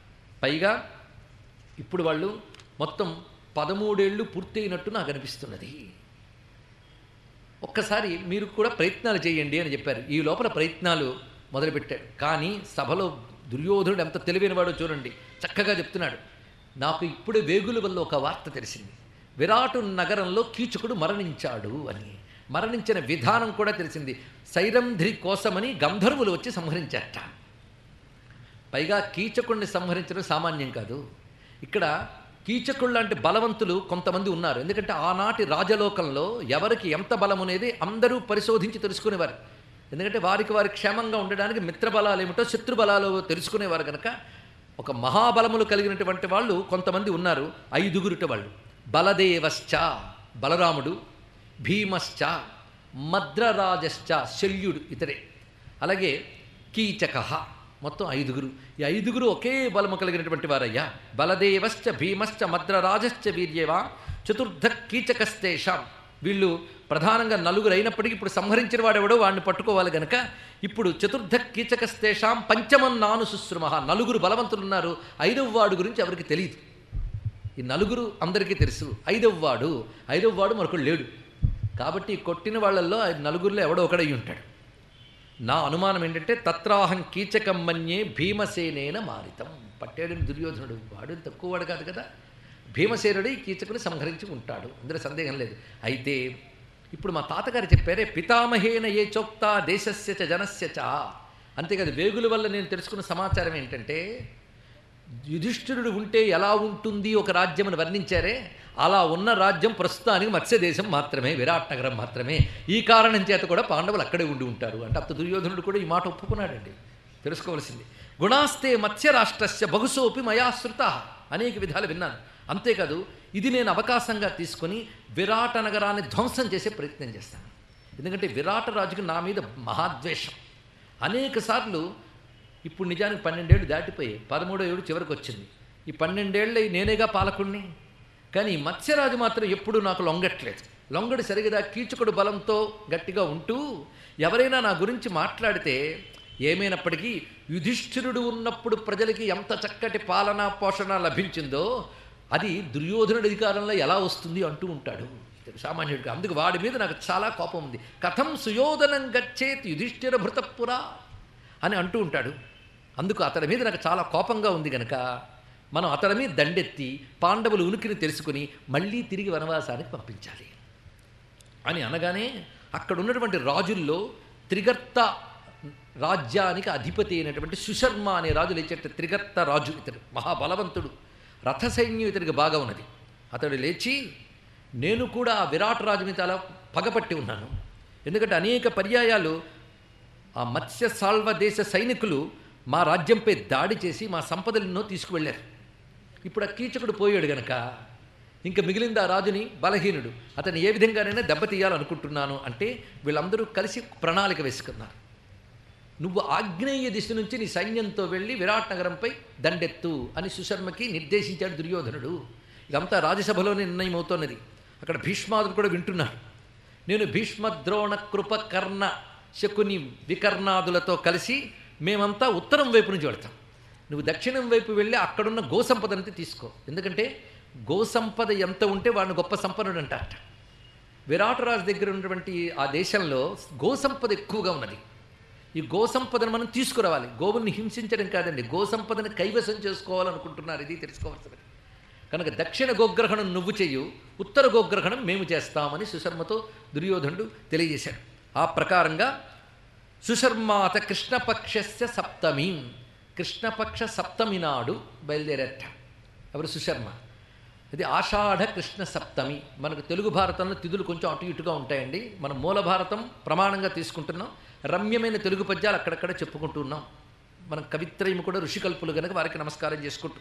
పైగా ఇప్పుడు వాళ్ళు మొత్తం పదమూడేళ్ళు పూర్తయినట్టు నాకు అనిపిస్తున్నది ఒక్కసారి మీరు కూడా ప్రయత్నాలు చేయండి అని చెప్పారు ఈ లోపల ప్రయత్నాలు మొదలుపెట్టాడు కానీ సభలో దుర్యోధనుడు ఎంత తెలివైనవాడో చూడండి చక్కగా చెప్తున్నాడు నాకు ఇప్పుడే వేగుల వల్ల ఒక వార్త తెలిసింది విరాటు నగరంలో కీచకుడు మరణించాడు అని మరణించిన విధానం కూడా తెలిసింది సైరంధ్రి కోసమని గంధర్వులు వచ్చి సంహరించారట పైగా కీచకుడిని సంహరించడం సామాన్యం కాదు ఇక్కడ కీచకుడు లాంటి బలవంతులు కొంతమంది ఉన్నారు ఎందుకంటే ఆనాటి రాజలోకంలో ఎవరికి ఎంత బలం అనేది అందరూ పరిశోధించి తెలుసుకునేవారు ఎందుకంటే వారికి వారి క్షేమంగా ఉండడానికి మిత్ర బలాలు ఏమిటో శత్రు బలాలు తెలుసుకునేవారు కనుక ఒక మహాబలములు కలిగినటువంటి వాళ్ళు కొంతమంది ఉన్నారు ఐదుగురుట వాళ్ళు బలదేవశ్చ బలరాముడు భీమశ్చ మద్రరాజశ్చ శల్యుడు ఇతడే అలాగే కీచక మొత్తం ఐదుగురు ఈ ఐదుగురు ఒకే బలము కలిగినటువంటి వారయ్యా బలదేవశ్చ భీమశ్చ మద్రరాజశ్చ వీర్యవా చతుర్థ కీచకస్తేషాం వీళ్ళు ప్రధానంగా నలుగురు అయినప్పటికీ ఇప్పుడు సంహరించిన వాడెవడో వాడిని పట్టుకోవాలి గనక ఇప్పుడు చతుర్థ కీచకస్తేషాం పంచమం నాను శుశ్రుమ నలుగురు బలవంతులు ఉన్నారు ఐదవ వాడు గురించి ఎవరికి తెలియదు ఈ నలుగురు అందరికీ తెలుసు ఐదవ వాడు ఐదవ వాడు మరొకడు లేడు కాబట్టి కొట్టిన వాళ్ళల్లో ఆ నలుగురిలో ఎవడో ఒకడై ఉంటాడు నా అనుమానం ఏంటంటే తత్రాహం కీచకం మన్యే భీమసేనేన మారితం పట్టేడని దుర్యోధనుడు వాడు తక్కువ వాడు కాదు కదా భీమసేనుడు ఈ కీచకుని సంహరించి ఉంటాడు అందులో సందేహం లేదు అయితే ఇప్పుడు మా తాతగారు చెప్పారే పితామహేన ఏ చోక్త దేశస్య చ జనస్య చ అంతేకాదు వేగుల వల్ల నేను తెలుసుకున్న సమాచారం ఏంటంటే యుధిష్ఠిరుడు ఉంటే ఎలా ఉంటుంది ఒక రాజ్యం అని వర్ణించారే అలా ఉన్న రాజ్యం ప్రస్తుతానికి మత్స్యదేశం మాత్రమే విరాట్ నగరం మాత్రమే ఈ కారణం చేత కూడా పాండవులు అక్కడే ఉండి ఉంటారు అంటే అప్పుడు దుర్యోధనుడు కూడా ఈ మాట ఒప్పుకున్నాడండి తెలుసుకోవాల్సింది గుణాస్తే మత్స్య రాష్ట్రస్య బహుశోపి మయాశ్రుత అనేక విధాలు విన్నాను అంతేకాదు ఇది నేను అవకాశంగా తీసుకొని విరాట నగరాన్ని ధ్వంసం చేసే ప్రయత్నం చేస్తాను ఎందుకంటే విరాట రాజుకి నా మీద మహాద్వేషం అనేక సార్లు ఇప్పుడు నిజానికి పన్నెండేళ్ళు దాటిపోయి పదమూడో ఏడు చివరికి వచ్చింది ఈ పన్నెండేళ్ళ నేనేగా పాలకుణ్ణి కానీ ఈ మత్స్యరాజు మాత్రం ఎప్పుడూ నాకు లొంగట్లేదు లొంగడు సరిగదా కీచకుడు బలంతో గట్టిగా ఉంటూ ఎవరైనా నా గురించి మాట్లాడితే ఏమైనప్పటికీ యుధిష్ఠిరుడు ఉన్నప్పుడు ప్రజలకి ఎంత చక్కటి పాలనా పోషణ లభించిందో అది దుర్యోధనుడి అధికారంలో ఎలా వస్తుంది అంటూ ఉంటాడు సామాన్యుడికి అందుకు వాడి మీద నాకు చాలా కోపం ఉంది కథం సుయోధనం గచ్చేత్ యుధిష్ఠిర భృతపురా అని అంటూ ఉంటాడు అందుకు అతడి మీద నాకు చాలా కోపంగా ఉంది గనక మనం అతడి మీద దండెత్తి పాండవులు ఉనికిని తెలుసుకుని మళ్ళీ తిరిగి వనవాసానికి పంపించాలి అని అనగానే అక్కడ ఉన్నటువంటి రాజుల్లో త్రిగర్త రాజ్యానికి అధిపతి అయినటువంటి సుశర్మ అనే రాజు లేచేట త్రిగర్త రాజు ఇతడు మహాబలవంతుడు రథ సైన్యం ఇతడికి బాగా ఉన్నది అతడు లేచి నేను కూడా ఆ విరాట్ రాజు మీద చాలా పగపట్టి ఉన్నాను ఎందుకంటే అనేక పర్యాయాలు ఆ మత్స్య సాల్వ దేశ సైనికులు మా రాజ్యంపై దాడి చేసి మా సంపదలెన్నో తీసుకువెళ్ళారు ఇప్పుడు ఆ కీచకుడు పోయాడు గనక ఇంకా మిగిలింది ఆ రాజుని బలహీనుడు అతను ఏ విధంగానైనా దెబ్బతీయాలనుకుంటున్నాను అంటే వీళ్ళందరూ కలిసి ప్రణాళిక వేసుకున్నారు నువ్వు ఆగ్నేయ దిశ నుంచి నీ సైన్యంతో వెళ్ళి విరాట్ నగరంపై దండెత్తు అని సుశర్మకి నిర్దేశించాడు దుర్యోధనుడు ఇదంతా రాజ్యసభలోనే నిర్ణయం అవుతున్నది అక్కడ భీష్మాదుడు కూడా వింటున్నాడు నేను భీష్మ ద్రోణ కృప కర్ణ శకుని వికర్ణాదులతో కలిసి మేమంతా ఉత్తరం వైపు నుంచి వెళ్తాం నువ్వు దక్షిణం వైపు వెళ్ళి అక్కడున్న గోసంపదనంతా తీసుకో ఎందుకంటే గోసంపద ఎంత ఉంటే వాడిని గొప్ప సంపన్నుడు అంటారట విరాటరాజు దగ్గర ఉన్నటువంటి ఆ దేశంలో గోసంపద ఎక్కువగా ఉన్నది ఈ గోసంపదను మనం తీసుకురావాలి గోవుల్ని హింసించడం కాదండి గోసంపదని కైవసం చేసుకోవాలనుకుంటున్నారు ఇది తెలుసుకోవాల్సినది కనుక దక్షిణ గోగ్రహణం నువ్వు చెయ్యు ఉత్తర గోగ్రహణం మేము చేస్తామని సుశర్మతో దుర్యోధనుడు తెలియజేశాడు ఆ ప్రకారంగా సుశర్మాత కృష్ణపక్షస్య సప్తమి కృష్ణపక్ష సప్తమి నాడు బయలుదేరట ఎవరు సుశర్మ ఇది ఆషాఢ కృష్ణ సప్తమి మనకు తెలుగు భారతంలో తిథులు కొంచెం అటు ఇటుగా ఉంటాయండి మనం మూల భారతం ప్రమాణంగా తీసుకుంటున్నాం రమ్యమైన తెలుగు పద్యాలు అక్కడక్కడ చెప్పుకుంటున్నాం మనం కవిత్రయము కూడా ఋషికల్పులు గనక వారికి నమస్కారం చేసుకుంటూ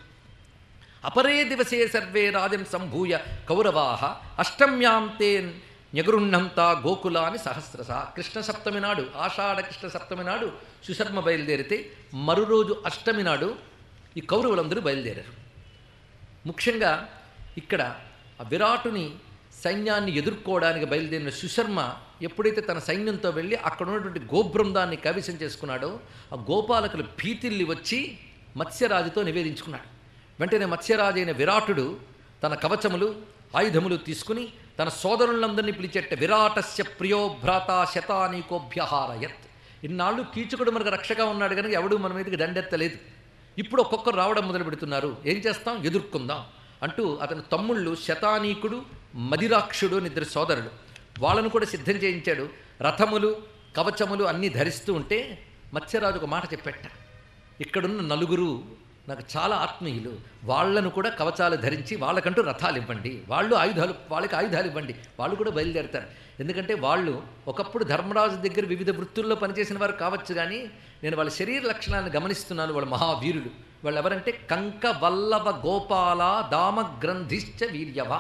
అపరే దివసే సర్వే రాజన్ సంభూయ కౌరవాహ అష్టమ్యాం తే న్యగృహ్ణంత గోకులాని సహస్రస కృష్ణ సప్తమి నాడు ఆషాఢ కృష్ణ సప్తమి నాడు సుశర్మ బయలుదేరితే మరు రోజు అష్టమి నాడు ఈ కౌరవులందరూ బయలుదేరారు ముఖ్యంగా ఇక్కడ ఆ విరాటుని సైన్యాన్ని ఎదుర్కోవడానికి బయలుదేరిన సుశర్మ ఎప్పుడైతే తన సైన్యంతో వెళ్ళి అక్కడ ఉన్నటువంటి గోబృందాన్ని కవిసం చేసుకున్నాడో ఆ గోపాలకులు భీతిల్లి వచ్చి మత్స్యరాజుతో నివేదించుకున్నాడు వెంటనే మత్స్యరాజు అయిన విరాటుడు తన కవచములు ఆయుధములు తీసుకుని తన సోదరులందరినీ పిలిచేట విరాటస్య ప్రియో భ్రాత శతానీకోభ్యహారయత్ ఇన్నాళ్ళు కీచకుడు మనకు రక్షగా ఉన్నాడు కనుక ఎవడు మన మీదకి దండెత్తలేదు ఇప్పుడు ఒక్కొక్కరు రావడం మొదలు పెడుతున్నారు ఏం చేస్తాం ఎదుర్కొందాం అంటూ అతని తమ్ముళ్ళు శతానీకుడు మదిరాక్షుడు అని ఇద్దరు సోదరుడు వాళ్ళను కూడా సిద్ధం చేయించాడు రథములు కవచములు అన్నీ ధరిస్తూ ఉంటే మత్స్యరాజు ఒక మాట చెప్పెట్ట ఇక్కడున్న నలుగురు నాకు చాలా ఆత్మీయులు వాళ్ళను కూడా కవచాలు ధరించి వాళ్ళకంటూ రథాలు ఇవ్వండి వాళ్ళు ఆయుధాలు వాళ్ళకి ఆయుధాలు ఇవ్వండి వాళ్ళు కూడా బయలుదేరుతారు ఎందుకంటే వాళ్ళు ఒకప్పుడు ధర్మరాజు దగ్గర వివిధ వృత్తుల్లో పనిచేసిన వారు కావచ్చు కానీ నేను వాళ్ళ శరీర లక్షణాలను గమనిస్తున్నాను వాళ్ళ మహావీరులు వాళ్ళు ఎవరంటే కంక వల్లభ గోపాల దామగ్రంథిశ్చ వీర్యవ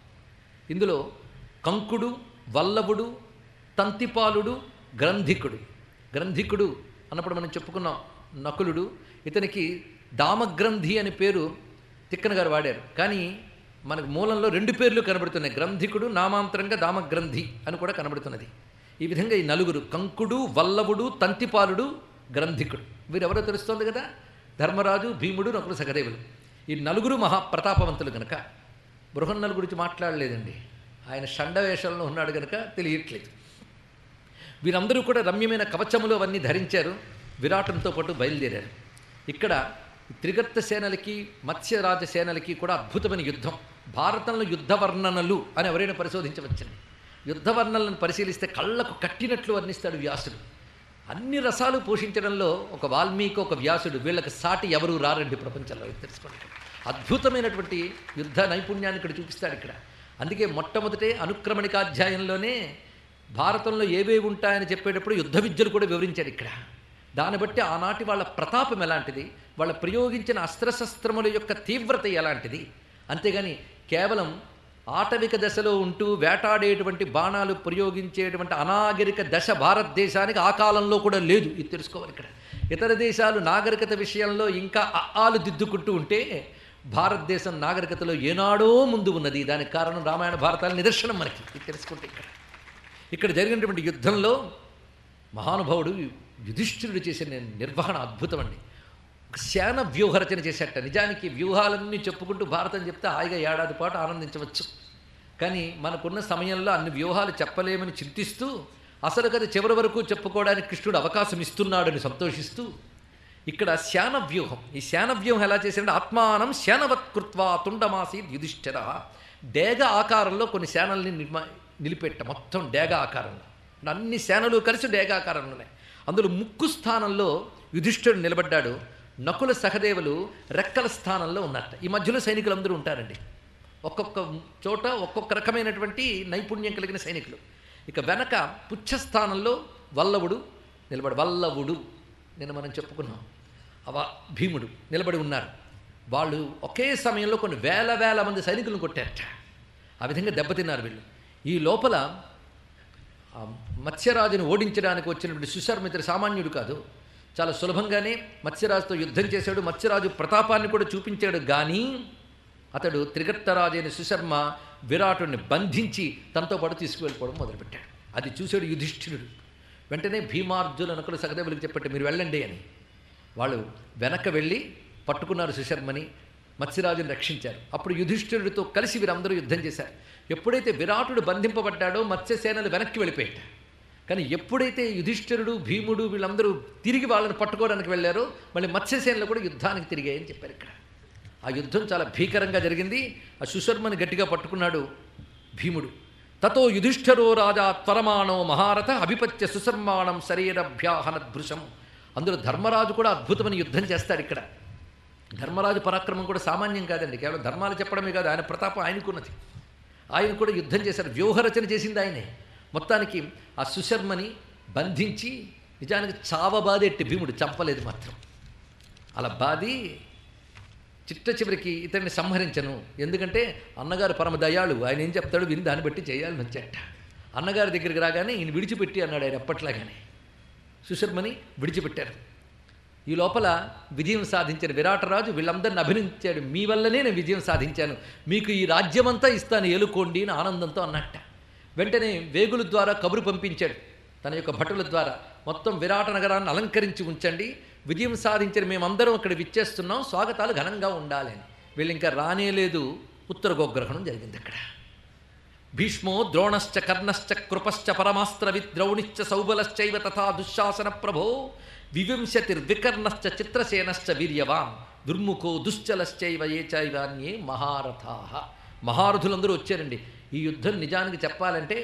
ఇందులో కంకుడు వల్లభుడు తంతిపాలుడు గ్రంథికుడు గ్రంథికుడు అన్నప్పుడు మనం చెప్పుకున్నాం నకులుడు ఇతనికి దామగ్రంథి అనే పేరు తిక్కన గారు వాడారు కానీ మనకు మూలంలో రెండు పేర్లు కనబడుతున్నాయి గ్రంథికుడు నామాంతరంగా దామగ్రంథి అని కూడా కనబడుతున్నది ఈ విధంగా ఈ నలుగురు కంకుడు వల్లభుడు తంతిపాలుడు గ్రంథికుడు వీరెవరో తెలుస్తోంది కదా ధర్మరాజు భీముడు నకులు సహదేవులు ఈ నలుగురు మహాప్రతాపవంతులు కనుక బృహన్నల గురించి మాట్లాడలేదండి ఆయన షండవేషంలో ఉన్నాడు కనుక తెలియట్లేదు వీరందరూ కూడా రమ్యమైన కవచములు అవన్నీ ధరించారు విరాటంతో పాటు బయలుదేరారు ఇక్కడ త్రిగర్త సేనలకి మత్స్యరాజ సేనలకి కూడా అద్భుతమైన యుద్ధం భారతంలో యుద్ధ వర్ణనలు అని ఎవరైనా పరిశోధించవచ్చండి యుద్ధ వర్ణనలను పరిశీలిస్తే కళ్ళకు కట్టినట్లు వర్ణిస్తాడు వ్యాసుడు అన్ని రసాలు పోషించడంలో ఒక వాల్మీకి ఒక వ్యాసుడు వీళ్ళకి సాటి ఎవరు రారండి ప్రపంచంలో ఇది తెలుసుకోండి అద్భుతమైనటువంటి యుద్ధ నైపుణ్యాన్ని ఇక్కడ చూపిస్తాడు ఇక్కడ అందుకే మొట్టమొదటే అనుక్రమణికాధ్యాయంలోనే భారతంలో ఏవేవి ఉంటాయని చెప్పేటప్పుడు యుద్ధ విద్యలు కూడా వివరించాడు ఇక్కడ దాన్ని బట్టి ఆనాటి వాళ్ళ ప్రతాపం ఎలాంటిది వాళ్ళ ప్రయోగించిన అస్త్రశస్త్రముల యొక్క తీవ్రత ఎలాంటిది అంతేగాని కేవలం ఆటవిక దశలో ఉంటూ వేటాడేటువంటి బాణాలు ప్రయోగించేటువంటి అనాగరిక దశ భారతదేశానికి ఆ కాలంలో కూడా లేదు ఇది తెలుసుకోవాలి ఇక్కడ ఇతర దేశాలు నాగరికత విషయంలో ఇంకా ఆలు దిద్దుకుంటూ ఉంటే భారతదేశం నాగరికతలో ఏనాడో ముందు ఉన్నది దానికి కారణం రామాయణ భారతాల నిదర్శనం మనకి ఇది తెలుసుకుంటే ఇక్కడ ఇక్కడ జరిగినటువంటి యుద్ధంలో మహానుభావుడు యుధిష్ఠిరుడు చేసిన నిర్వహణ అద్భుతం అండి ఒక శాన వ్యూహరచన చేసేట నిజానికి వ్యూహాలన్నీ చెప్పుకుంటూ భారతం చెప్తే హాయిగా ఏడాది పాటు ఆనందించవచ్చు కానీ మనకున్న సమయంలో అన్ని వ్యూహాలు చెప్పలేమని చింతిస్తూ అసలు కథ చివరి వరకు చెప్పుకోవడానికి కృష్ణుడు అవకాశం ఇస్తున్నాడని సంతోషిస్తూ ఇక్కడ శాన వ్యూహం ఈ శాన వ్యూహం ఎలా చేశాడంటే ఆత్మానం శానవత్కృత్వా తుండమాసి యుధిష్ఠిర డేగ ఆకారంలో కొన్ని శానల్ని నిర్మా నిలిపెట్ట మొత్తం డేగ ఆకారంలో అన్ని శానలు కలిసి డేగ ఆకారంలోనే అందులో ముక్కు స్థానంలో యుధిష్ఠుడు నిలబడ్డాడు నకుల సహదేవులు రెక్కల స్థానంలో ఉన్నట్ట ఈ మధ్యలో సైనికులు అందరూ ఉంటారండి ఒక్కొక్క చోట ఒక్కొక్క రకమైనటువంటి నైపుణ్యం కలిగిన సైనికులు ఇక వెనక పుచ్చస్థానంలో వల్లవుడు నిలబడి వల్లవుడు నిన్న మనం చెప్పుకున్నాం అవ భీముడు నిలబడి ఉన్నారు వాళ్ళు ఒకే సమయంలో కొన్ని వేల వేల మంది సైనికులను కొట్టారట ఆ విధంగా దెబ్బతిన్నారు వీళ్ళు ఈ లోపల ఆ మత్స్యరాజును ఓడించడానికి వచ్చినటువంటి సుశర్మిత్ర సామాన్యుడు కాదు చాలా సులభంగానే మత్స్యరాజుతో యుద్ధం చేశాడు మత్స్యరాజు ప్రతాపాన్ని కూడా చూపించాడు కానీ అతడు త్రిగర్తరాజు అయిన సుశర్మ విరాటుడిని బంధించి తనతో పాటు తీసుకువెళ్ళిపోవడం మొదలుపెట్టాడు అది చూశాడు యుధిష్ఠిరుడు వెంటనే భీమార్జున నకులు సహదేవులకు చెప్పట్టు మీరు వెళ్ళండి అని వాళ్ళు వెనక వెళ్ళి పట్టుకున్నారు సుశర్మని మత్స్యరాజుని రక్షించారు అప్పుడు యుధిష్ఠిరుడితో కలిసి వీరందరూ యుద్ధం చేశారు ఎప్పుడైతే విరాటుడు బంధింపబడ్డాడో మత్స్యసేనలు వెనక్కి వెళ్ళిపోయాట కానీ ఎప్పుడైతే యుధిష్ఠిరుడు భీముడు వీళ్ళందరూ తిరిగి వాళ్ళని పట్టుకోవడానికి వెళ్ళారో మళ్ళీ మత్స్యసేనలు కూడా యుద్ధానికి తిరిగాయని చెప్పారు ఇక్కడ ఆ యుద్ధం చాలా భీకరంగా జరిగింది ఆ సుశర్మని గట్టిగా పట్టుకున్నాడు భీముడు తతో యుధిష్ఠరో రాజా త్వరమాణో మహారథ అభిపత్య సుశర్మాణం శరీరభ్యాహనద్భృశం అందులో ధర్మరాజు కూడా అద్భుతమైన యుద్ధం చేస్తాడు ఇక్కడ ధర్మరాజు పరాక్రమం కూడా సామాన్యం కాదండి కేవలం ధర్మాలు చెప్పడమే కాదు ఆయన ప్రతాపం ఆయనకున్నది ఆయన కూడా యుద్ధం చేశారు వ్యూహరచన చేసింది ఆయనే మొత్తానికి ఆ సుశర్మని బంధించి నిజానికి చావబాదెట్టి భీముడు చంపలేదు మాత్రం అలా బాది చిట్ట చివరికి ఇతన్ని సంహరించను ఎందుకంటే అన్నగారు పరమ దయాళు ఆయన ఏం చెప్తాడు విని దాన్ని బట్టి చేయాలని వచ్చాట అన్నగారి దగ్గరికి రాగానే ఈయన విడిచిపెట్టి అన్నాడు ఆయన ఎప్పట్లాగానే సుశర్మని విడిచిపెట్టారు ఈ లోపల విజయం సాధించిన విరాటరాజు వీళ్ళందరిని అభినందించాడు మీ వల్లనే నేను విజయం సాధించాను మీకు ఈ రాజ్యమంతా ఇస్తాను ఏలుకోండి అని ఆనందంతో అన్నట్ట వెంటనే వేగుల ద్వారా కబురు పంపించాడు తన యొక్క భటుల ద్వారా మొత్తం విరాట నగరాన్ని అలంకరించి ఉంచండి విజయం సాధించిన మేమందరం అక్కడ విచ్చేస్తున్నాం స్వాగతాలు ఘనంగా ఉండాలి అని వీళ్ళు ఇంకా రానే లేదు ఉత్తర గోగ్రహణం జరిగింది అక్కడ భీష్మో ద్రోణశ్చ కర్ణశ్చ కృపశ్చ పరమాస్త్ర విద్రౌణిశ్చ సౌబలశ్చైవ తథా దుశ్శాసన ప్రభో వివింశతిర్వికర్ణశ్చ చిత్రసేనశ్చ వీర్యవాన్ దుర్ముఖో దుశ్చలశ్చైవ ఏ చైవాన్యే మహారథా మహారథులందరూ వచ్చారండి ఈ యుద్ధం నిజానికి చెప్పాలంటే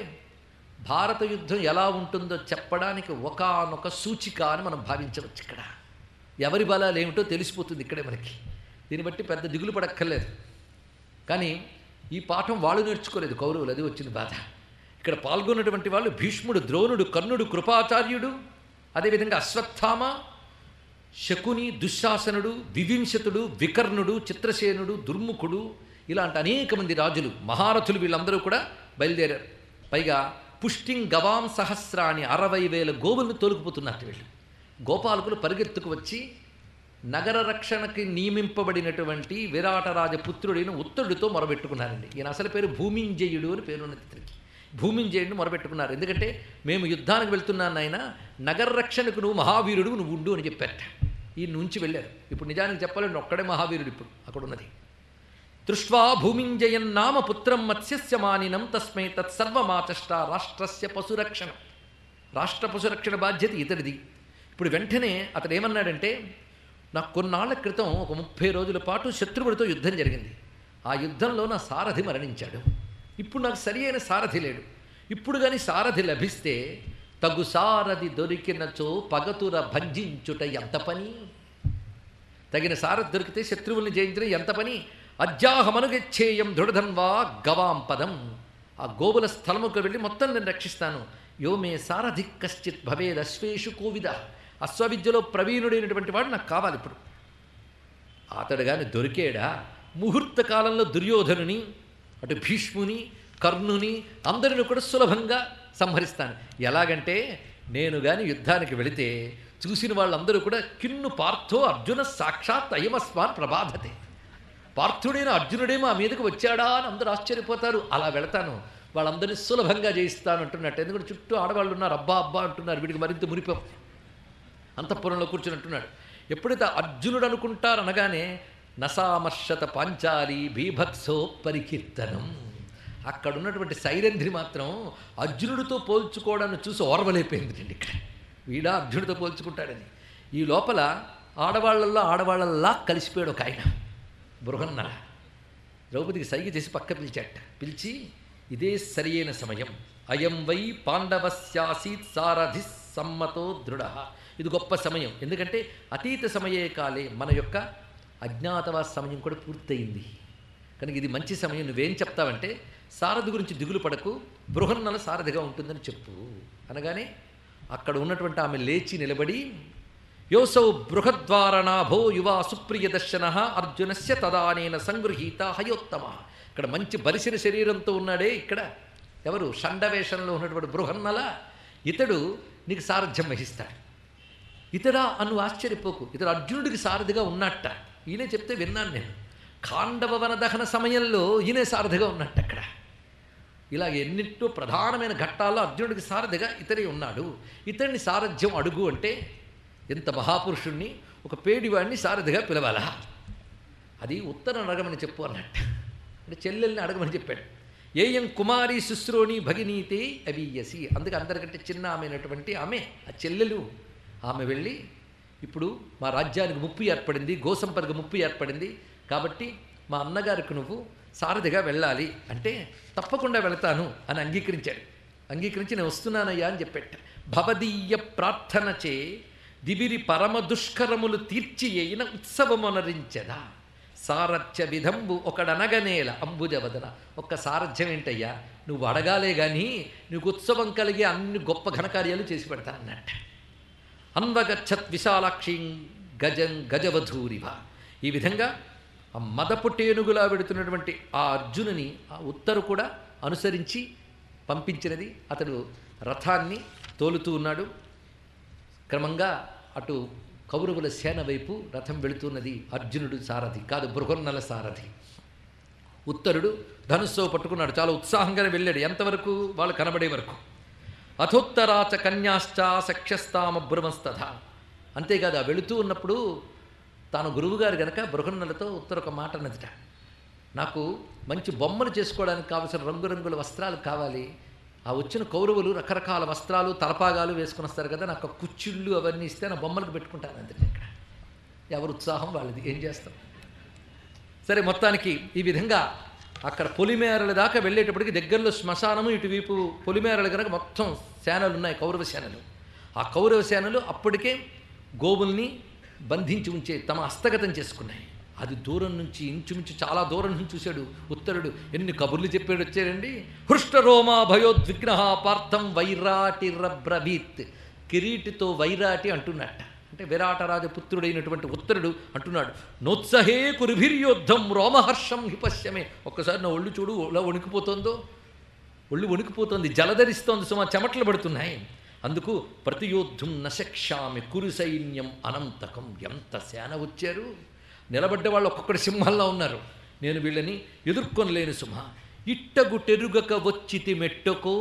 భారత యుద్ధం ఎలా ఉంటుందో చెప్పడానికి ఒకానొక సూచిక అని మనం భావించవచ్చు ఇక్కడ ఎవరి బలాలు ఏమిటో తెలిసిపోతుంది ఇక్కడే మనకి దీన్ని బట్టి పెద్ద దిగులు పడక్కర్లేదు కానీ ఈ పాఠం వాళ్ళు నేర్చుకోలేదు కౌరవులు అది వచ్చిన బాధ ఇక్కడ పాల్గొన్నటువంటి వాళ్ళు భీష్ముడు ద్రోణుడు కర్ణుడు కృపాచార్యుడు అదేవిధంగా అశ్వత్థామ శకుని దుశ్శాసనుడు వివింశతుడు వికర్ణుడు చిత్రసేనుడు దుర్ముఖుడు ఇలాంటి అనేక మంది రాజులు మహారథులు వీళ్ళందరూ కూడా బయలుదేరారు పైగా పుష్టింగ్ గవాం సహస్రాన్ని అరవై వేల గోవులను తోలుకుపోతున్నారు వీళ్ళు గోపాలకులు పరిగెత్తుకు వచ్చి నగర రక్షణకి నియమింపబడినటువంటి విరాటరాజ పుత్రుడైన ఉత్తరుడితో మొరబెట్టుకున్నారండి ఈయన అసలు పేరు భూమింజయుడు అని పేరు ఉన్నది ఇతనికి భూమింజయుడిని మొరబెట్టుకున్నారు ఎందుకంటే మేము యుద్ధానికి వెళ్తున్నాను ఆయన నగర రక్షణకు నువ్వు మహావీరుడు నువ్వు ఉండు అని చెప్పారట ఈ నుంచి వెళ్ళారు ఇప్పుడు నిజానికి చెప్పాలంటే ఒక్కడే మహావీరుడు ఇప్పుడు అక్కడ ఉన్నది దృష్ట్వా భూమింజయన్నామ పుత్రం మత్స్యస్య మానినం తస్మై తత్సర్వమాచష్ట రాష్ట్రస్య పశురక్షణం రాష్ట్ర పశురక్షణ బాధ్యత ఇతడిది ఇప్పుడు వెంటనే అతడు ఏమన్నాడంటే నాకు కొన్నాళ్ల క్రితం ఒక ముప్పై రోజుల పాటు శత్రువుడితో యుద్ధం జరిగింది ఆ యుద్ధంలో నా సారథి మరణించాడు ఇప్పుడు నాకు సరి అయిన సారథి లేడు ఇప్పుడు కానీ సారథి లభిస్తే తగు సారథి దొరికినచో పగతుర భంజించుట ఎంత పని తగిన సారథి దొరికితే శత్రువుల్ని జయించడం ఎంత పని అజ్జాహమనుగచ్చేయం దృఢధన్వా గవాం పదం ఆ గోవుల స్థలముకు వెళ్ళి మొత్తం నేను రక్షిస్తాను యో మే సారథి కశ్చిత్ భవేద్ అశ్వేషు కోవిద అశ్వవిద్యలో ప్రవీణుడైనటువంటి వాడు నాకు కావాలి ఇప్పుడు అతడు కానీ దొరికేడా ముహూర్త కాలంలో దుర్యోధనుని అటు భీష్ముని కర్ణుని అందరిని కూడా సులభంగా సంహరిస్తాను ఎలాగంటే నేను కానీ యుద్ధానికి వెళితే చూసిన వాళ్ళందరూ కూడా కిన్ను పార్థో అర్జున సాక్షాత్ అయమస్మాన్ ప్రభాధతే పార్థుడైన అర్జునుడే మా మీదకి వచ్చాడా అని అందరూ ఆశ్చర్యపోతారు అలా వెళతాను వాళ్ళందరినీ సులభంగా జయిస్తాను అంటున్నట్టు ఎందుకంటే చుట్టూ ఆడవాళ్ళు ఉన్నారు అబ్బా అబ్బా అంటున్నారు వీడికి మరింత మురిపం అంతఃపురంలో కూర్చుని అంటున్నాడు ఎప్పుడైతే అర్జునుడు అనుకుంటారు అనగానే నసామర్షత పాంచాలి బీభత్సో పరికీర్తనం అక్కడ ఉన్నటువంటి సైరంధ్రి మాత్రం అర్జునుడితో పోల్చుకోవడాన్ని చూసి ఓర్వలేపోయింది ఇక్కడ వీడా అర్జునుడితో పోల్చుకుంటాడని ఈ లోపల ఆడవాళ్ళల్లో ఆడవాళ్ళల్లా కలిసిపోయాడు ఒక ఆయన బృహన్నల ద్రౌపదికి సైగ చేసి పక్క పిలిచాట పిలిచి ఇదే సరియైన సమయం అయం వై పాండవస్యాసీత్ సారథి సమ్మతో దృఢ ఇది గొప్ప సమయం ఎందుకంటే అతీత సమయే కాలే మన యొక్క అజ్ఞాతవాస సమయం కూడా పూర్తయింది కనుక ఇది మంచి సమయం నువ్వేం చెప్తావంటే సారథి గురించి దిగులు పడకు బృహన్నల సారథిగా ఉంటుందని చెప్పు అనగానే అక్కడ ఉన్నటువంటి ఆమె లేచి నిలబడి యోసౌ బృహద్వారణాభో యువా సుప్రియ దర్శన అర్జునస్య తదానేన సంగృహీత హయోత్తమ ఇక్కడ మంచి బలిసిన శరీరంతో ఉన్నాడే ఇక్కడ ఎవరు షండవేషంలో ఉన్నటువంటి బృహన్నల ఇతడు నీకు సారథ్యం వహిస్తాడు ఇతడా అను ఆశ్చర్యపోకు ఇతడు అర్జునుడికి సారథిగా ఉన్నట్ట ఈయనే చెప్తే విన్నాను నేను ఖాండవ వన దహన సమయంలో ఈయనే సారథిగా ఉన్నట్టు అక్కడ ఇలా ఎన్నింటో ప్రధానమైన ఘట్టాల్లో అర్జునుడికి సారథిగా ఇతడే ఉన్నాడు ఇతడిని సారథ్యం అడుగు అంటే ఎంత మహాపురుషుణ్ణి ఒక పేడివాడిని సారథిగా పిలవాలా అది ఉత్తరం అడగమని చెప్పు అన్నట్టు అంటే చెల్లెల్ని అడగమని చెప్పాడు ఏయం కుమారి శుశ్రోణి భగినీతే అవీయసి అందుకే అందరికంటే చిన్న ఆమెనటువంటి ఆమె ఆ చెల్లెలు ఆమె వెళ్ళి ఇప్పుడు మా రాజ్యానికి ముప్పు ఏర్పడింది గోసంపదకు ముప్పు ఏర్పడింది కాబట్టి మా అన్నగారికి నువ్వు సారథిగా వెళ్ళాలి అంటే తప్పకుండా వెళతాను అని అంగీకరించాడు అంగీకరించి నేను వస్తున్నానయ్యా అని చెప్పాట భవదీయ ప్రార్థనచే దివిరి పరమ దుష్కరములు తీర్చి అయిన ఉత్సవమునరించదా సారథ్య విధంబు ఒకడనగనేల అంబుజవదన ఒక్క సారథ్యం ఏంటయ్యా నువ్వు అడగాలే కానీ నీకు ఉత్సవం కలిగే అన్ని గొప్ప ఘనకార్యాలు చేసి పెడతానన్నట్ట అన్వగచ్చత్ విశాలాక్షి గజం గజవధూరివ ఈ విధంగా ఆ మదపుటేనుగులా వెడుతున్నటువంటి ఆ అర్జునుని ఆ ఉత్తరు కూడా అనుసరించి పంపించినది అతడు రథాన్ని తోలుతూ ఉన్నాడు క్రమంగా అటు కౌరవుల సేన వైపు రథం వెళుతున్నది అర్జునుడు సారథి కాదు బృహన్నల సారథి ఉత్తరుడు ధనుస్సు పట్టుకున్నాడు చాలా ఉత్సాహంగానే వెళ్ళాడు ఎంతవరకు వాళ్ళు కనబడే వరకు అథోత్తరాచ కన్యాశ్చ సఖ్యస్తామ బ్రహ్మస్తథ అంతేకాదు ఆ వెళుతూ ఉన్నప్పుడు తాను గురువుగారు గనక బృహన్నలతో ఉత్తర ఒక మాట అన్నదిట నాకు మంచి బొమ్మలు చేసుకోవడానికి కావలసిన రంగురంగుల వస్త్రాలు కావాలి ఆ వచ్చిన కౌరవులు రకరకాల వస్త్రాలు తలపాగాలు వేసుకుని వస్తారు కదా నాకు ఆ కుచ్చిళ్ళు అవన్నీ ఇస్తే నా బొమ్మలకు పెట్టుకుంటాను అంతే ఇక్కడ ఎవరు ఉత్సాహం వాళ్ళది ఏం చేస్తాం సరే మొత్తానికి ఈ విధంగా అక్కడ పొలిమేరల దాకా వెళ్ళేటప్పటికి దగ్గరలో శ్మశానము ఇటువైపు పొలిమేరలు కనుక మొత్తం సేనలు ఉన్నాయి కౌరవ సేనలు ఆ కౌరవ సేనలు అప్పటికే గోవుల్ని బంధించి ఉంచే తమ హస్తగతం చేసుకున్నాయి అది దూరం నుంచి ఇంచుమించు చాలా దూరం నుంచి చూశాడు ఉత్తరుడు ఎన్ని కబుర్లు చెప్పాడు వచ్చాడండి హృష్టరోమా భయోద్విగ్న పార్థం వైరాటి రబ్రవీత్ కిరీటితో వైరాటి అంటున్నట్ట అంటే విరాటరాజ పుత్రుడైనటువంటి ఉత్తరుడు అంటున్నాడు నోత్సహే కురుభిర్యోద్ధం రోమహర్షం హిపశ్యమే ఒక్కసారి నా ఒళ్ళు చూడు ఎలా వణికిపోతుందో ఒళ్ళు వణికిపోతుంది జలధరిస్తోంది సుమా చెమటలు పడుతున్నాయి అందుకు ప్రతియోద్ధం నశక్షామి కురు సైన్యం అనంతకం ఎంత సేన వచ్చారు నిలబడ్డ వాళ్ళు ఒక్కొక్కటి సింహంలో ఉన్నారు నేను వీళ్ళని ఎదుర్కొనలేను సుమ ఇట్టగుటెరుగక వచ్చితి మెట్టకో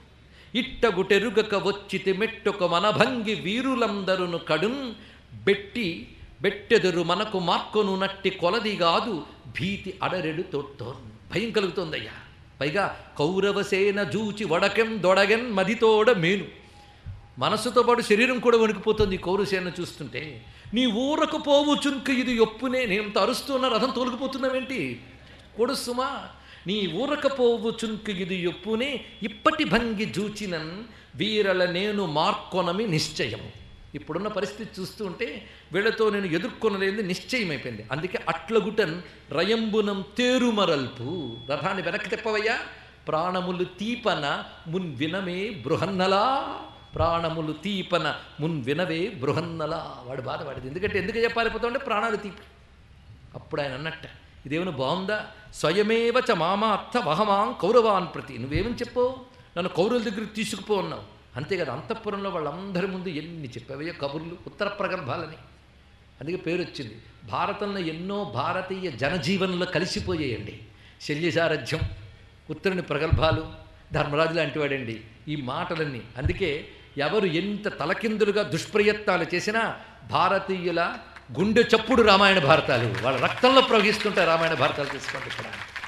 ఇట్టగుటెరుగక వచ్చితి మెట్టొక మనభంగి వీరులందరును కడున్ బెట్టి బెట్టెదురు మనకు మార్కొను నట్టి కొలది కాదు భీతి అడరెడు తోడ్తో భయం కలుగుతోందయ్యా పైగా కౌరవసేన జూచి వడకెం దొడగెన్ మదితోడ మేను మనసుతో పాటు శరీరం కూడా వణికిపోతుంది ఈ కౌరసేన చూస్తుంటే నీ ఊరకు పోవు చుంక ఇది ఒప్పునే నేను అరుస్తున్న రథం తోలుకుపోతున్నావేంటి కొడుసుమా నీ ఊరక పోవు చుంక ఇది ఒప్పునే ఇప్పటి భంగి జూచినన్ వీరల నేను మార్కొనమి నిశ్చయము ఇప్పుడున్న పరిస్థితి చూస్తూ ఉంటే వీళ్ళతో నేను ఎదుర్కొనలేదు నిశ్చయమైపోయింది అందుకే అట్లగుటన్ రయంబునం తేరుమరల్పు రథాన్ని వెనక్కి తెప్పవయ్యా ప్రాణములు తీపన మున్ వినమే బృహన్నలా ప్రాణములు తీపన మున్ వినవే బృహన్నలా వాడు బాధపడింది ఎందుకంటే ఎందుకు చెప్పాలిపోతుంటే ప్రాణాలు తీపి అప్పుడు ఆయన అన్నట్ట ఇదేమైనా బాగుందా స్వయమేవ చ మామార్థ వహమాం కౌరవాన్ ప్రతి నువ్వేమని చెప్పు నన్ను కౌరవుల దగ్గరికి తీసుకుపో అన్నావు అంతే కదా అంతఃపురంలో వాళ్ళందరి ముందు ఎన్ని చెప్పావయ్యో కబుర్లు ఉత్తర ప్రగల్భాలని అందుకే పేరు వచ్చింది భారతంలో ఎన్నో భారతీయ జనజీవనంలో కలిసిపోయాయండి శల్యసారథ్యం ఉత్తరుని ప్రగల్భాలు ధర్మరాజు లాంటి వాడండి ఈ మాటలన్నీ అందుకే ఎవరు ఎంత తలకిందులుగా దుష్ప్రయత్నాలు చేసినా భారతీయుల గుండె చప్పుడు రామాయణ భారతాలు వాళ్ళ రక్తంలో ప్రవహిస్తుంటాయి రామాయణ భారతాలు తీసుకోండి ఇక్కడ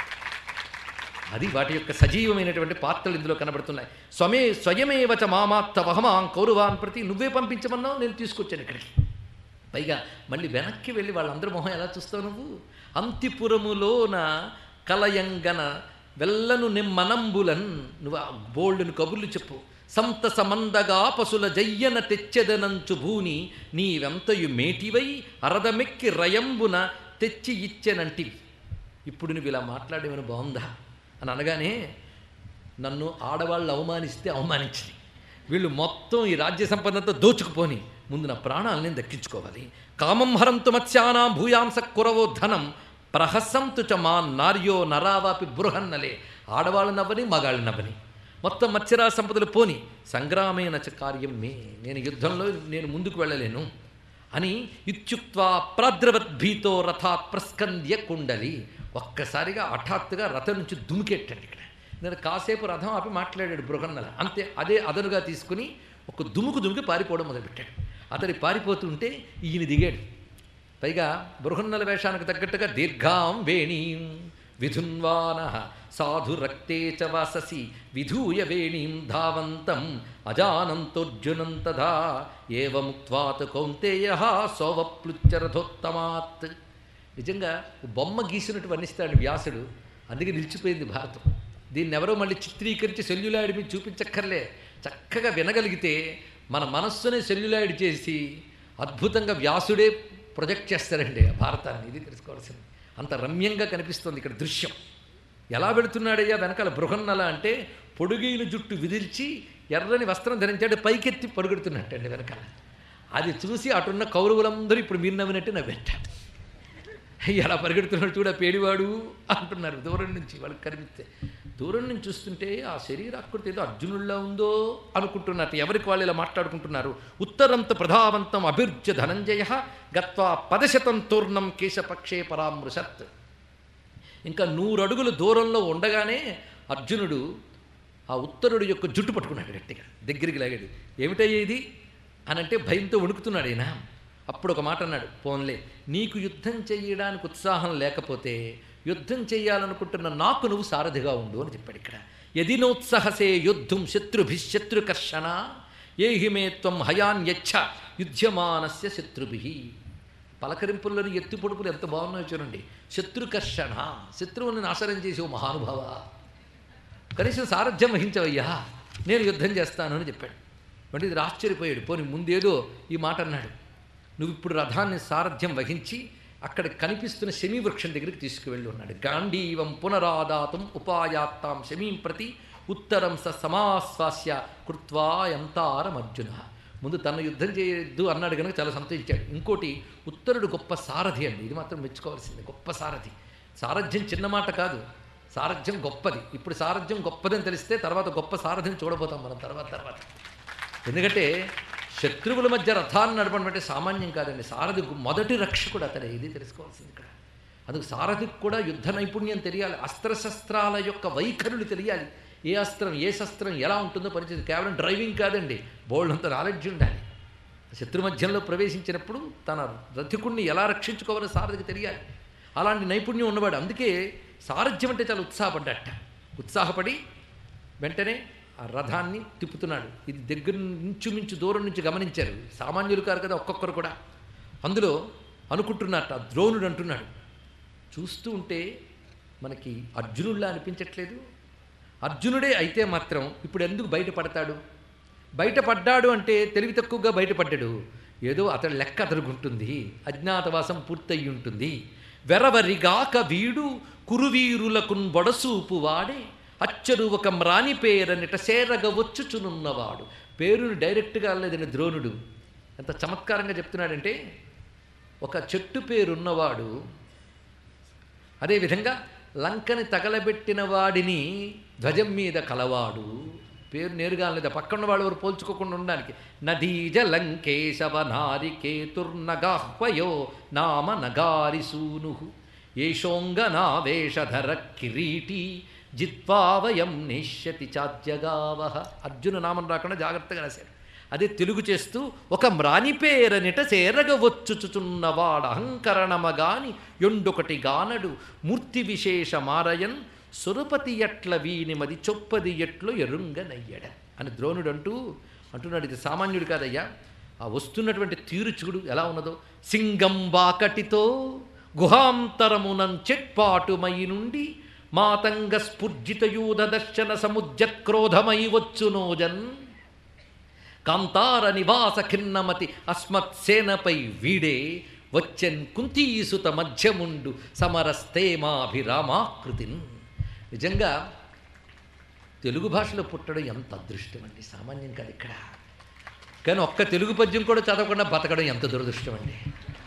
అది వాటి యొక్క సజీవమైనటువంటి పాత్రలు ఇందులో కనబడుతున్నాయి స్వమే స్వయమేవచ మామాత్త వహమాం కౌరవాన్ ప్రతి నువ్వే పంపించమన్నావు నేను తీసుకొచ్చాను ఇక్కడికి పైగా మళ్ళీ వెనక్కి వెళ్ళి వాళ్ళందరూ మొహం ఎలా చూస్తావు నువ్వు అంతిపురములోన కలయంగన వెల్లను నిమ్మనంబులన్ నువ్వు ఆ బోల్డుని కబుర్లు చెప్పు సంత సమందగా పశుల జయ్యన తెచ్చెదనంచు భూని నీవెంతయు మేటివై అరదమెక్కి రయంబున తెచ్చి ఇచ్చెనంటివి ఇప్పుడు నువ్వు ఇలా మాట్లాడేమని బాగుందా అని అనగానే నన్ను ఆడవాళ్ళు అవమానిస్తే అవమానించింది వీళ్ళు మొత్తం ఈ రాజ్య సంపదంతా దోచుకుపోని ముందు నా ప్రాణాలని దక్కించుకోవాలి కామం హరంతు మత్స్యానాం భూయాంస కురవో ధనం ప్రహసంతు చ మా నార్యో నరావాపి బృహన్నలే ఆడవాళ్ళు నవ్వని మగాళ్ళు నవ్వని మొత్తం మత్స్యరా సంపదలు పోని సంగ్రామేణ చ కార్యం మే నేను యుద్ధంలో నేను ముందుకు వెళ్ళలేను అని ఇత్యుక్వా ప్రాద్రవద్భీతో రథాత్ ప్రస్కంద్య కుండలి ఒక్కసారిగా హఠాత్తుగా రథం నుంచి దుమికెట్టండి ఇక్కడ నేను కాసేపు రథం ఆపి మాట్లాడాడు బృహన్నల అంతే అదే అదనుగా తీసుకుని ఒక దుముకు దుమికి పారిపోవడం మొదలుపెట్టాడు అతడి పారిపోతుంటే ఈయన దిగాడు పైగా బృహన్నల వేషానికి తగ్గట్టుగా దీర్ఘాం వేణీం విధున్వాన సాధు రక్తే చ వాససి విధూయ వేణీం ధావంతం అజానంతోర్జునం తథా ఏవముక్వాత్ కౌంతేయ సోవప్లుచ్చరథోత్తమాత్ నిజంగా బొమ్మ గీసినట్టు వర్ణిస్తాడు వ్యాసుడు అందుకే నిలిచిపోయింది భారతం దీన్ని ఎవరో మళ్ళీ చిత్రీకరించి సెల్యులాయిడ్ మీద చూపించక్కర్లే చక్కగా వినగలిగితే మన మనస్సునే సెల్యులాయిడ్ చేసి అద్భుతంగా వ్యాసుడే ప్రొజెక్ట్ చేస్తారండి ఆ భారతాన్ని ఇది తెలుసుకోవాల్సింది అంత రమ్యంగా కనిపిస్తుంది ఇక్కడ దృశ్యం ఎలా పెడుతున్నాడయ్యా వెనకాల బృహన్నల అంటే పొడుగైన జుట్టు విదిల్చి ఎర్రని వస్త్రం ధరించాడు పైకెత్తి పరుగెడుతున్నట్టండి వెనకాల అది చూసి అటున్న కౌరవులందరూ ఇప్పుడు మీరు నవ్వినట్టు నవ్వెట్టారు ఎలా పరిగెడుతున్నాడు చూడ పేడివాడు అంటున్నారు దూరం నుంచి వాళ్ళకి కనిపిస్తే దూరం నుంచి చూస్తుంటే ఆ శరీరాకృతి ఏదో అర్జునుల్లా ఉందో అనుకుంటున్నట్టు ఎవరికి వాళ్ళు ఇలా మాట్లాడుకుంటున్నారు ఉత్తరంత ప్రధావంతం అభిరుచ్య ధనంజయ గత్వా పదశతం తూర్ణం కేశపక్షే పరామృశత్ ఇంకా నూరు అడుగులు దూరంలో ఉండగానే అర్జునుడు ఆ ఉత్తరుడు యొక్క జుట్టు పట్టుకున్నాడు గట్టిగా దగ్గరికి లాగాడు ఏమిటయ్యే ఇది అని అంటే భయంతో వణుకుతున్నాడు ఆయన అప్పుడు ఒక మాట అన్నాడు పోన్లే నీకు యుద్ధం చేయడానికి ఉత్సాహం లేకపోతే యుద్ధం చేయాలనుకుంటున్న నాకు నువ్వు సారథిగా ఉండు అని చెప్పాడు ఇక్కడ యదినోత్సహసే యుద్ధం శత్రుభి శత్రుకర్షణ ఏహిమే త్వం హయాన్యచ్చ యుధ్యమానస్య శత్రుభి పలకరింపుల్లోని ఎత్తి పొడుపులు ఎంత బాగున్నాయో చూడండి శత్రుకర్షణ శత్రువుని నాశనం చేసే ఓ మహానుభావ కనీసం సారథ్యం వహించవయ్యా నేను యుద్ధం చేస్తాను అని చెప్పాడు అంటే ఇది ఆశ్చర్యపోయాడు పోని ముందేదో ఈ మాట అన్నాడు నువ్వు ఇప్పుడు రథాన్ని సారథ్యం వహించి అక్కడ కనిపిస్తున్న శమీ వృక్షం దగ్గరికి తీసుకువెళ్ళి ఉన్నాడు గాంధీవం పునరాదాతం ఉపాయాత్తాం శమీం ప్రతి ఉత్తరం స సమాశ్వాస్య కృత్వా ఎంతారం అర్జున ముందు తన యుద్ధం చేయొద్దు అన్నాడు కనుక చాలా సంతోషించాడు ఇంకోటి ఉత్తరుడు గొప్ప సారథి అండి ఇది మాత్రం మెచ్చుకోవాల్సింది గొప్ప సారథి సారథ్యం చిన్న మాట కాదు సారథ్యం గొప్పది ఇప్పుడు సారథ్యం గొప్పదని తెలిస్తే తర్వాత గొప్ప సారథిని చూడబోతాం మనం తర్వాత తర్వాత ఎందుకంటే శత్రువుల మధ్య రథాన్ని నడపడం అంటే సామాన్యం కాదండి సారథి గు- మొదటి రక్షకుడు అతడే ఇది తెలుసుకోవాల్సింది ఇక్కడ అందుకు సారథికి కూడా యుద్ధ నైపుణ్యం తెలియాలి అస్త్రశస్త్రాల యొక్క వైఖరులు తెలియాలి ఏ అస్త్రం ఏ శస్త్రం ఎలా ఉంటుందో పరిస్థితి కేవలం డ్రైవింగ్ కాదండి బోల్డంత నాలెడ్జ్ ఉండాలి శత్రు మధ్యంలో ప్రవేశించినప్పుడు తన రథికుణ్ణి ఎలా రక్షించుకోవాలో సారథికి తెలియాలి అలాంటి నైపుణ్యం ఉన్నవాడు అందుకే సారథ్యం అంటే చాలా ఉత్సాహపడ్డట ఉత్సాహపడి వెంటనే ఆ రథాన్ని తిప్పుతున్నాడు ఇది దగ్గర ఇంచుమించు దూరం నుంచి గమనించారు సామాన్యులు కారు కదా ఒక్కొక్కరు కూడా అందులో అనుకుంటున్నట్ట ఆ ద్రోణుడు అంటున్నాడు చూస్తూ ఉంటే మనకి అర్జునుడిలా అనిపించట్లేదు అర్జునుడే అయితే మాత్రం ఇప్పుడు ఎందుకు బయటపడతాడు బయటపడ్డాడు అంటే తెలివి తక్కువగా బయటపడ్డాడు ఏదో అతడి లెక్క అతడుకుంటుంది అజ్ఞాతవాసం పూర్తయి ఉంటుంది వెరవరిగాక వీడు కురువీరులకున్ బొడసూపు వాడే అచ్చరు ఒక మ్రాని పేరనిట సేరగ వచ్చుచునున్నవాడు పేరుని డైరెక్ట్గా లేదని ద్రోణుడు ఎంత చమత్కారంగా చెప్తున్నాడంటే ఒక చెట్టు పేరున్నవాడు అదేవిధంగా లంకని తగలబెట్టిన వాడిని ధ్వజం మీద కలవాడు పేరు నేరుగా లేదా పక్కన వాళ్ళు ఎవరు పోల్చుకోకుండా ఉండడానికి నదీజ లంకేశవ నారికేతుర్నగాహ్వయో నామ నగారి సూను ఏషోంగనావేషధర కిరీటి జిత్వావయం నిశ్యతి చాద్యగావహ అర్జున నామం రాకుండా జాగ్రత్తగా రాశారు అదే తెలుగు చేస్తూ ఒక మ్రానిపేరనిట చేరగవచ్చుచుచున్నవాడ అహంకరణమగాని యొండొకటి గానడు మూర్తి విశేష మారయన్ సురపతి ఎట్ల వీనిమది చొప్పది ఎట్లు ఎరుంగనయ్యడ అని ద్రోణుడు అంటూ అంటున్నాడు ఇది సామాన్యుడు కాదయ్యా ఆ వస్తున్నటువంటి తీరు చూడు ఎలా ఉన్నదో సింగం బాకటితో గుహాంతరమునం చెట్పాటుమై నుండి మాతంగ స్ఫుర్జితయూధ దర్శన సముజ్జక్రోధమై వచ్చునోజన్ కాంతార నివాస ఖిన్నమతి అస్మత్ సేనపై వీడే వచ్చెన్ కుంతీసుత మధ్యముండు సమరస్తేమాభిరామాకృతిన్ నిజంగా తెలుగు భాషలో పుట్టడం ఎంత అదృష్టం అండి సామాన్యం కాదు ఇక్కడ కానీ ఒక్క తెలుగు పద్యం కూడా చదవకుండా బతకడం ఎంత దురదృష్టం అండి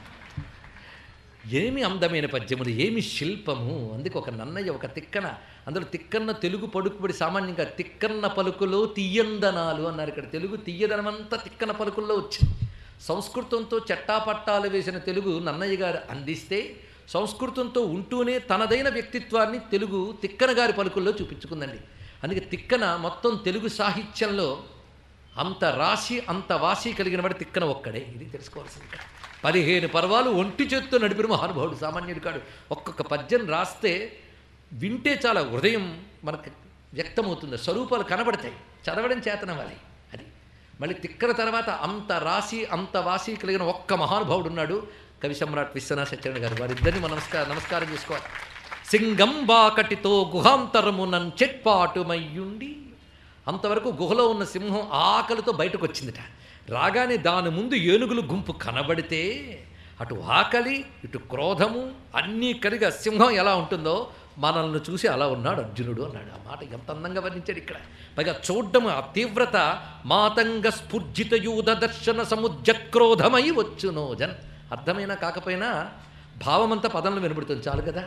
ఏమి అందమైన పద్యములు ఏమి శిల్పము అందుకే ఒక నన్నయ్య ఒక తిక్కన అందులో తిక్కన్న తెలుగు పడుకుబడి సామాన్యంగా తిక్కన్న పలుకులో తీయందనాలు అన్నారు ఇక్కడ తెలుగు తీయదనమంతా తిక్కన పలుకుల్లో వచ్చింది సంస్కృతంతో చట్టాపట్టాలు వేసిన తెలుగు నన్నయ్య గారు అందిస్తే సంస్కృతంతో ఉంటూనే తనదైన వ్యక్తిత్వాన్ని తెలుగు తిక్కన గారి పలుకుల్లో చూపించుకుందండి అందుకే తిక్కన మొత్తం తెలుగు సాహిత్యంలో అంత రాశి అంత వాసి కలిగిన వాడు తిక్కన ఒక్కడే ఇది తెలుసుకోవాల్సింది ఇక్కడ పదిహేను పర్వాలు ఒంటి చేత్తో నడిపిన మహానుభావుడు సామాన్యుడు కాడు ఒక్కొక్క పద్యం రాస్తే వింటే చాలా హృదయం మనకు వ్యక్తమవుతుంది స్వరూపాలు కనబడతాయి చదవడం చేతనవ్వాలి అది మళ్ళీ తిక్కన తర్వాత అంత రాశి అంత వాసి కలిగిన ఒక్క మహానుభావుడు ఉన్నాడు కవి సమ్రాట్ విశ్వనాథ సత్యనారాయణ గారు వారిద్దరిని మనం నమస్కారం నమస్కారం చేసుకోవాలి సింగంబాకటితో గుహాంతరమునన్ చెట్పాటుమయ్యుండి అంతవరకు గుహలో ఉన్న సింహం ఆకలితో బయటకు వచ్చిందిట రాగానే దాని ముందు ఏనుగులు గుంపు కనబడితే అటు ఆకలి ఇటు క్రోధము అన్నీ కలిగా సింహం ఎలా ఉంటుందో మనల్ని చూసి అలా ఉన్నాడు అర్జునుడు అన్నాడు ఆ మాట ఎంత అందంగా వర్ణించాడు ఇక్కడ పైగా చూడడం ఆ తీవ్రత మాతంగ స్ఫుర్జిత యూధ దర్శన సముజ్జక్రోధమై వచ్చునో జన్ అర్థమైనా కాకపోయినా భావమంతా పదంలో వినబడుతుంది చాలు కదా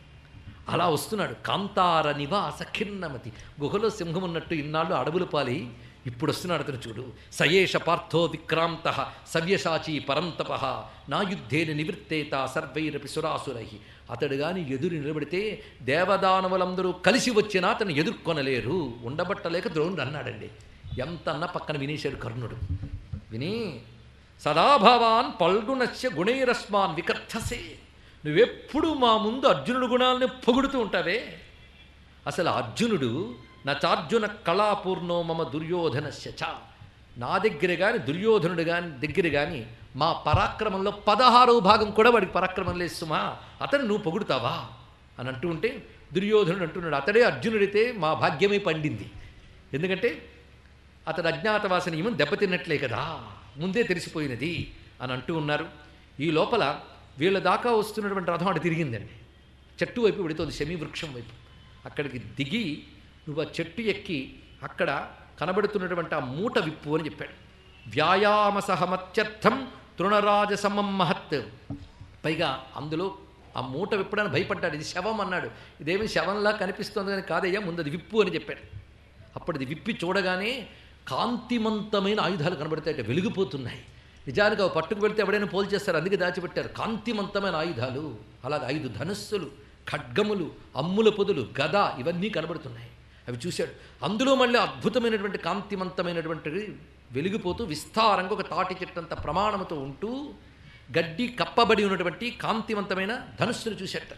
అలా వస్తున్నాడు కాంతార నివాస ఖిన్నమతి గుహలో సింహం ఉన్నట్టు ఇన్నాళ్ళు అడవులు పాలి ఇప్పుడు వస్తున్నాడు అతను చూడు సయేష పార్థో విక్రాంత సవ్యసాచి పరంతప నా యుద్ధేన నివృత్తేత సర్వైరపి సురాసురై అతడు గాని ఎదురు నిలబడితే దేవదానవులందరూ కలిసి వచ్చినా అతను ఎదుర్కొనలేరు ఉండబట్టలేక ద్రోణుడు అన్నాడండి ఎంత అన్న పక్కన వినేశాడు కర్ణుడు విని సదాభావాన్ పల్గుణస్య గుణైరస్మాన్ వికర్థసే నువ్వెప్పుడు మా ముందు అర్జునుడు గుణాలని పొగుడుతూ ఉంటావే అసలు అర్జునుడు నా చార్జున కళాపూర్ణో మమ దుర్యోధనస్య చ నా దగ్గర కానీ దుర్యోధనుడు కానీ దగ్గర కానీ మా పరాక్రమంలో పదహారవ భాగం కూడా వాడికి పరాక్రమం లేదు సుమా అతను నువ్వు పొగుడుతావా అని అంటూ ఉంటే దుర్యోధనుడు అంటున్నాడు అతడే అర్జునుడితే మా భాగ్యమే పండింది ఎందుకంటే అతడు అజ్ఞాతవాస నియమం దెబ్బతిన్నట్లే కదా ముందే తెలిసిపోయినది అని అంటూ ఉన్నారు ఈ లోపల వీళ్ళ దాకా వస్తున్నటువంటి రథం అటు తిరిగిందండి చెట్టు వైపు వెడుతోంది శమీ వృక్షం వైపు అక్కడికి దిగి నువ్వు ఆ చెట్టు ఎక్కి అక్కడ కనబడుతున్నటువంటి ఆ మూట విప్పు అని చెప్పాడు వ్యాయామ సహమత్యర్థం తృణరాజ సమం మహత్ పైగా అందులో ఆ మూట విప్పడానికి భయపడ్డాడు ఇది శవం అన్నాడు ఇదేమి శవంలా కనిపిస్తోంది కానీ కాదయ్యా ముందు అది విప్పు అని చెప్పాడు అప్పుడు అది విప్పి చూడగానే కాంతిమంతమైన ఆయుధాలు కనబడతాయి వెలిగిపోతున్నాయి నిజానికి అవి పట్టుకు వెళ్తే ఎవడైనా పోల్చేస్తారు అందుకే దాచిపెట్టారు కాంతిమంతమైన ఆయుధాలు అలాగే ఐదు ధనుస్సులు ఖడ్గములు అమ్ముల పొదులు గద ఇవన్నీ కనబడుతున్నాయి అవి చూశాడు అందులో మళ్ళీ అద్భుతమైనటువంటి కాంతిమంతమైనటువంటి వెలిగిపోతూ విస్తారంగా ఒక తాటి చెట్టంత ప్రమాణంతో ఉంటూ గడ్డి కప్పబడి ఉన్నటువంటి కాంతివంతమైన ధనుస్సును చూశాట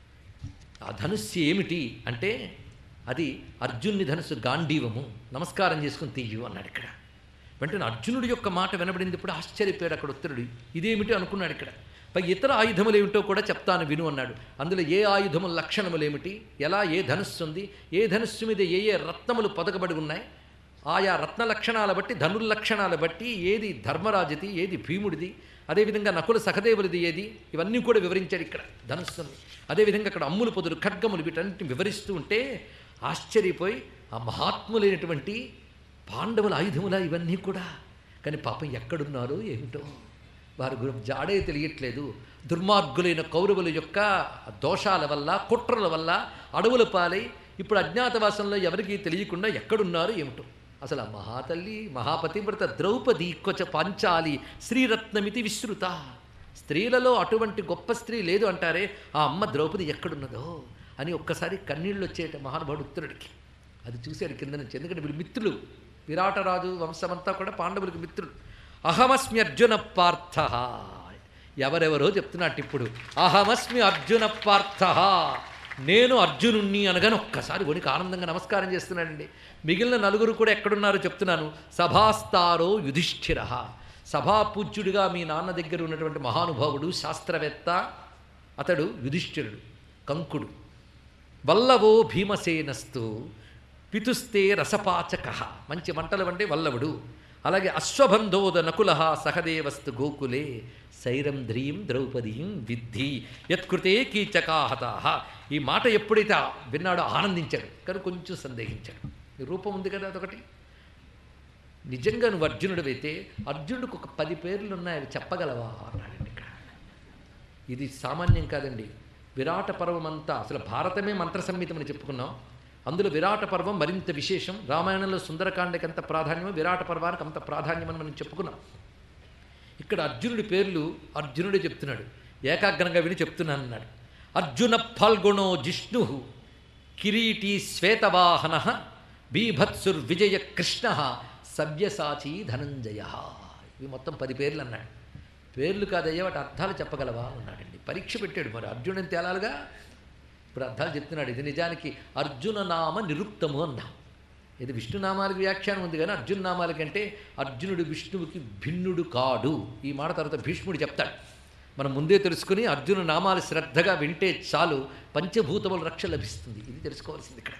ఆ ధనుస్సు ఏమిటి అంటే అది అర్జున్ని ధనుస్సు గాంధీవము నమస్కారం చేసుకుని తీయు అన్నాడు ఇక్కడ వెంటనే అర్జునుడి యొక్క మాట వినబడింది ఇప్పుడు ఆశ్చర్యపోయాడు అక్కడ ఉత్తరుడు ఇదేమిటి అనుకున్నాడు ఇక్కడ పై ఇతర ఆయుధములు ఏమిటో కూడా చెప్తాను విను అన్నాడు అందులో ఏ ఆయుధముల లక్షణములు ఏమిటి ఎలా ఏ ధనుస్సు ఉంది ఏ ధనుస్సు మీద ఏ ఏ రత్నములు పొదగబడి ఉన్నాయి ఆయా రత్న లక్షణాల బట్టి ధనుర్ లక్షణాల బట్టి ఏది ధర్మరాజుది ఏది భీముడిది అదేవిధంగా నకుల సహదేవులది ఏది ఇవన్నీ కూడా వివరించాడు ఇక్కడ ధనుస్సుని అదేవిధంగా అక్కడ అమ్ములు పొదులు ఖడ్గములు వీటన్నిటిని వివరిస్తూ ఉంటే ఆశ్చర్యపోయి ఆ మహాత్ములైనటువంటి పాండవుల ఆయుధముల ఇవన్నీ కూడా కానీ పాపం ఎక్కడున్నారో ఏమిటో వారి గురి జాడే తెలియట్లేదు దుర్మార్గులైన కౌరవుల యొక్క దోషాల వల్ల కుట్రల వల్ల అడవుల పాలై ఇప్పుడు అజ్ఞాతవాసంలో ఎవరికీ తెలియకుండా ఎక్కడున్నారో ఏమిటో అసలు ఆ మహాతల్లి మహాపతివ్రత ద్రౌపది కొచ పాంచాలి శ్రీరత్నమితి విశ్రుత స్త్రీలలో అటువంటి గొప్ప స్త్రీ లేదు అంటారే ఆ అమ్మ ద్రౌపది ఎక్కడున్నదో అని ఒక్కసారి కన్నీళ్ళు వచ్చేట మహానుభావుడు ఉత్తరుడికి అది చూశాడు కింద నుంచి ఎందుకంటే వీళ్ళు మిత్రులు విరాటరాజు వంశమంతా కూడా పాండవులకు మిత్రులు అహమస్మి అర్జున పార్థ ఎవరెవరో చెప్తున్నట్టు ఇప్పుడు అహమస్మి అర్జున పార్థ నేను అర్జునుణ్ణి అనగానే ఒక్కసారి వనికి ఆనందంగా నమస్కారం చేస్తున్నాడండి మిగిలిన నలుగురు కూడా ఎక్కడున్నారో చెప్తున్నాను సభాస్తారో యుధిష్ఠిర సభాపూజ్యుడిగా మీ నాన్న దగ్గర ఉన్నటువంటి మహానుభావుడు శాస్త్రవేత్త అతడు యుధిష్ఠిరుడు కంకుడు వల్లవో భీమసేనస్తు పితుస్తే రసపాచక మంచి మంటలు వండే వల్లవుడు అలాగే అశ్వబంధోద నకుల సహదేవస్తు గోకులే సైరం ధ్రీం ద్రౌపదీం విద్ధి యత్కృతే కీచకాహత ఈ మాట ఎప్పుడైతే విన్నాడో ఆనందించాడు కానీ కొంచెం సందేహించాడు ఈ రూపం ఉంది కదా అదొకటి నిజంగా నువ్వు అర్జునుడివైతే అర్జునుడికి ఒక పది పేర్లు ఉన్నాయి అవి చెప్పగలవా అన్నాడండి ఇక్కడ ఇది సామాన్యం కాదండి విరాట పర్వం అంతా అసలు భారతమే మంత్ర సంహితమని చెప్పుకున్నాం అందులో విరాట పర్వం మరింత విశేషం రామాయణంలో సుందరకాండకి ఎంత ప్రాధాన్యమో విరాట పర్వానికి అంత ప్రాధాన్యమని మనం చెప్పుకున్నాం ఇక్కడ అర్జునుడి పేర్లు అర్జునుడే చెప్తున్నాడు ఏకాగ్రంగా విని చెప్తున్నాను అన్నాడు అర్జున ఫల్గుణో జిష్ణు కిరీటి శ్వేతవాహన బీభత్సుర్ విజయ కృష్ణ సవ్యసాచి ధనంజయ ఇవి మొత్తం పది పేర్లు అన్నాడు పేర్లు కాదయ్యా వాటి అర్థాలు చెప్పగలవా అన్నాడండి పరీక్ష పెట్టాడు మరి అర్జునుని తేలాలుగా ఇప్పుడు అర్థాలు చెప్తున్నాడు ఇది నిజానికి అర్జున నామ నిరుక్తము అన్నాం ఇది విష్ణునామాలకు వ్యాఖ్యానం ఉంది కానీ అర్జున నామాల కంటే అర్జునుడు విష్ణువుకి భిన్నుడు కాడు ఈ మాట తర్వాత భీష్ముడు చెప్తాడు మనం ముందే తెలుసుకుని అర్జున నామాలు శ్రద్ధగా వింటే చాలు పంచభూతముల రక్ష లభిస్తుంది ఇది తెలుసుకోవాల్సింది ఇక్కడ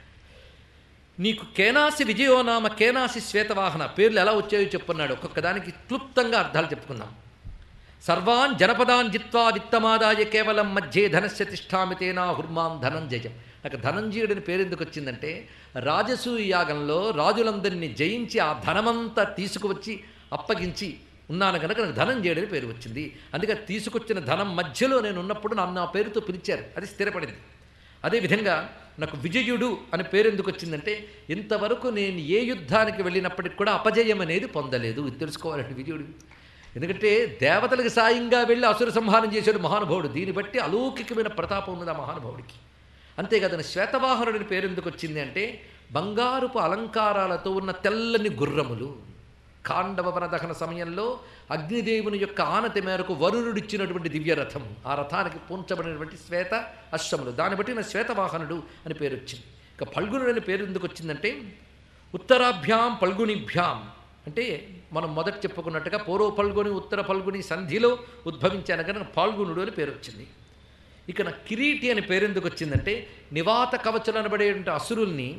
నీకు కేనాసి విజయోనామ కేనాసి శ్వేతవాహన పేర్లు ఎలా వచ్చాయో చెప్పున్నాడు ఒక్కొక్క దానికి క్లుప్తంగా అర్థాలు చెప్పుకుందాం సర్వాన్ జనపదాన్ జిత్వా విత్తమాదాయ కేవలం మధ్యే ధనస్య తిష్టామితేనా హుర్మాం ధనంజయం నాకు ధనంజయుడిని పేరు ఎందుకు వచ్చిందంటే రాజసూయ యాగంలో రాజులందరినీ జయించి ఆ ధనమంతా తీసుకువచ్చి అప్పగించి ఉన్నాను కనుక నాకు ధనంజయుడని పేరు వచ్చింది అందుకే తీసుకొచ్చిన ధనం మధ్యలో నేను ఉన్నప్పుడు నన్ను ఆ పేరుతో పిలిచారు అది స్థిరపడింది అదేవిధంగా నాకు విజయుడు అనే పేరు ఎందుకు వచ్చిందంటే ఇంతవరకు నేను ఏ యుద్ధానికి వెళ్ళినప్పటికి కూడా అపజయం అనేది పొందలేదు ఇది తెలుసుకోవాలండి విజయుడు ఎందుకంటే దేవతలకు సాయంగా వెళ్ళి అసుర సంహారం చేశాడు మహానుభావుడు దీన్ని బట్టి అలౌకికమైన ప్రతాపం ఉన్నది ఆ మహానుభావుడికి అంతేకాదని శ్వేతవాహనుడిని పేరు ఎందుకు వచ్చింది అంటే బంగారుపు అలంకారాలతో ఉన్న తెల్లని గుర్రములు కాండవ వనదహన సమయంలో అగ్నిదేవుని యొక్క ఆనతి మేరకు వరుణుడిచ్చినటువంటి దివ్యరథం ఆ రథానికి పూంచబడినటువంటి శ్వేత అశ్వములు దాన్ని బట్టి నా శ్వేతవాహనుడు అని పేరు వచ్చింది ఇక పల్గునుడు అని పేరు ఎందుకు వచ్చిందంటే ఉత్తరాభ్యాం పల్గునిభ్యాం అంటే మనం మొదట చెప్పుకున్నట్టుగా పూర్వ పల్గుని ఉత్తర పల్గుని సంధిలో ఉద్భవించాను కనుక పాల్గొనుడు అని పేరు వచ్చింది ఇక నా కిరీటి అని పేరు ఎందుకు వచ్చిందంటే నివాత కవచలు అనబడేటువంటి అసురుల్ని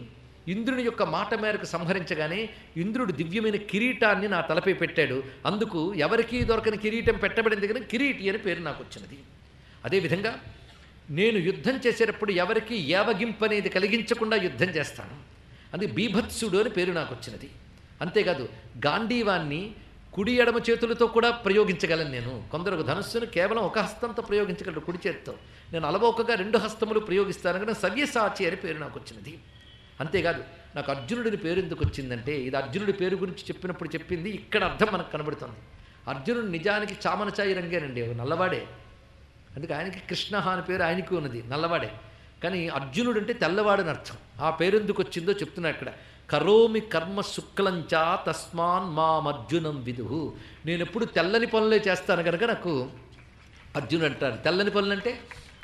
ఇంద్రుని యొక్క మాట మేరకు సంహరించగానే ఇంద్రుడు దివ్యమైన కిరీటాన్ని నా తలపై పెట్టాడు అందుకు ఎవరికీ దొరకని కిరీటం పెట్టబడింది కానీ కిరీటి అని పేరు నాకు వచ్చినది అదేవిధంగా నేను యుద్ధం చేసేటప్పుడు ఎవరికి ఏవగింపు అనేది కలిగించకుండా యుద్ధం చేస్తాను అందుకే బీభత్సుడు అని పేరు నాకు వచ్చినది అంతేకాదు గాంధీవాన్ని కుడి ఎడమ చేతులతో కూడా ప్రయోగించగలను నేను కొందరు ధనుస్సును కేవలం ఒక హస్తంతో ప్రయోగించగలరు కుడి చేతితో నేను అలవోకగా రెండు హస్తములు ప్రయోగిస్తాను కానీ సవ్యసాచి అని పేరు నాకు వచ్చినది అంతేకాదు నాకు అర్జునుడిని పేరు ఎందుకు వచ్చిందంటే ఇది అర్జునుడి పేరు గురించి చెప్పినప్పుడు చెప్పింది ఇక్కడ అర్థం మనకు కనబడుతుంది అర్జునుడు నిజానికి చామనచాయి రంగేనండి ఒక నల్లవాడే అందుకే ఆయనకి కృష్ణ అని పేరు ఆయనకి ఉన్నది నల్లవాడే కానీ అర్జునుడు అంటే తెల్లవాడని అర్థం ఆ పేరు ఎందుకు వచ్చిందో చెప్తున్నా ఇక్కడ కరోమి కర్మ శుక్లంచా తస్మాన్ మాం అర్జునం విదుహు నేను ఎప్పుడు తెల్లని పనులే చేస్తాను కనుక నాకు అర్జునుడు అంటారు తెల్లని పనులు అంటే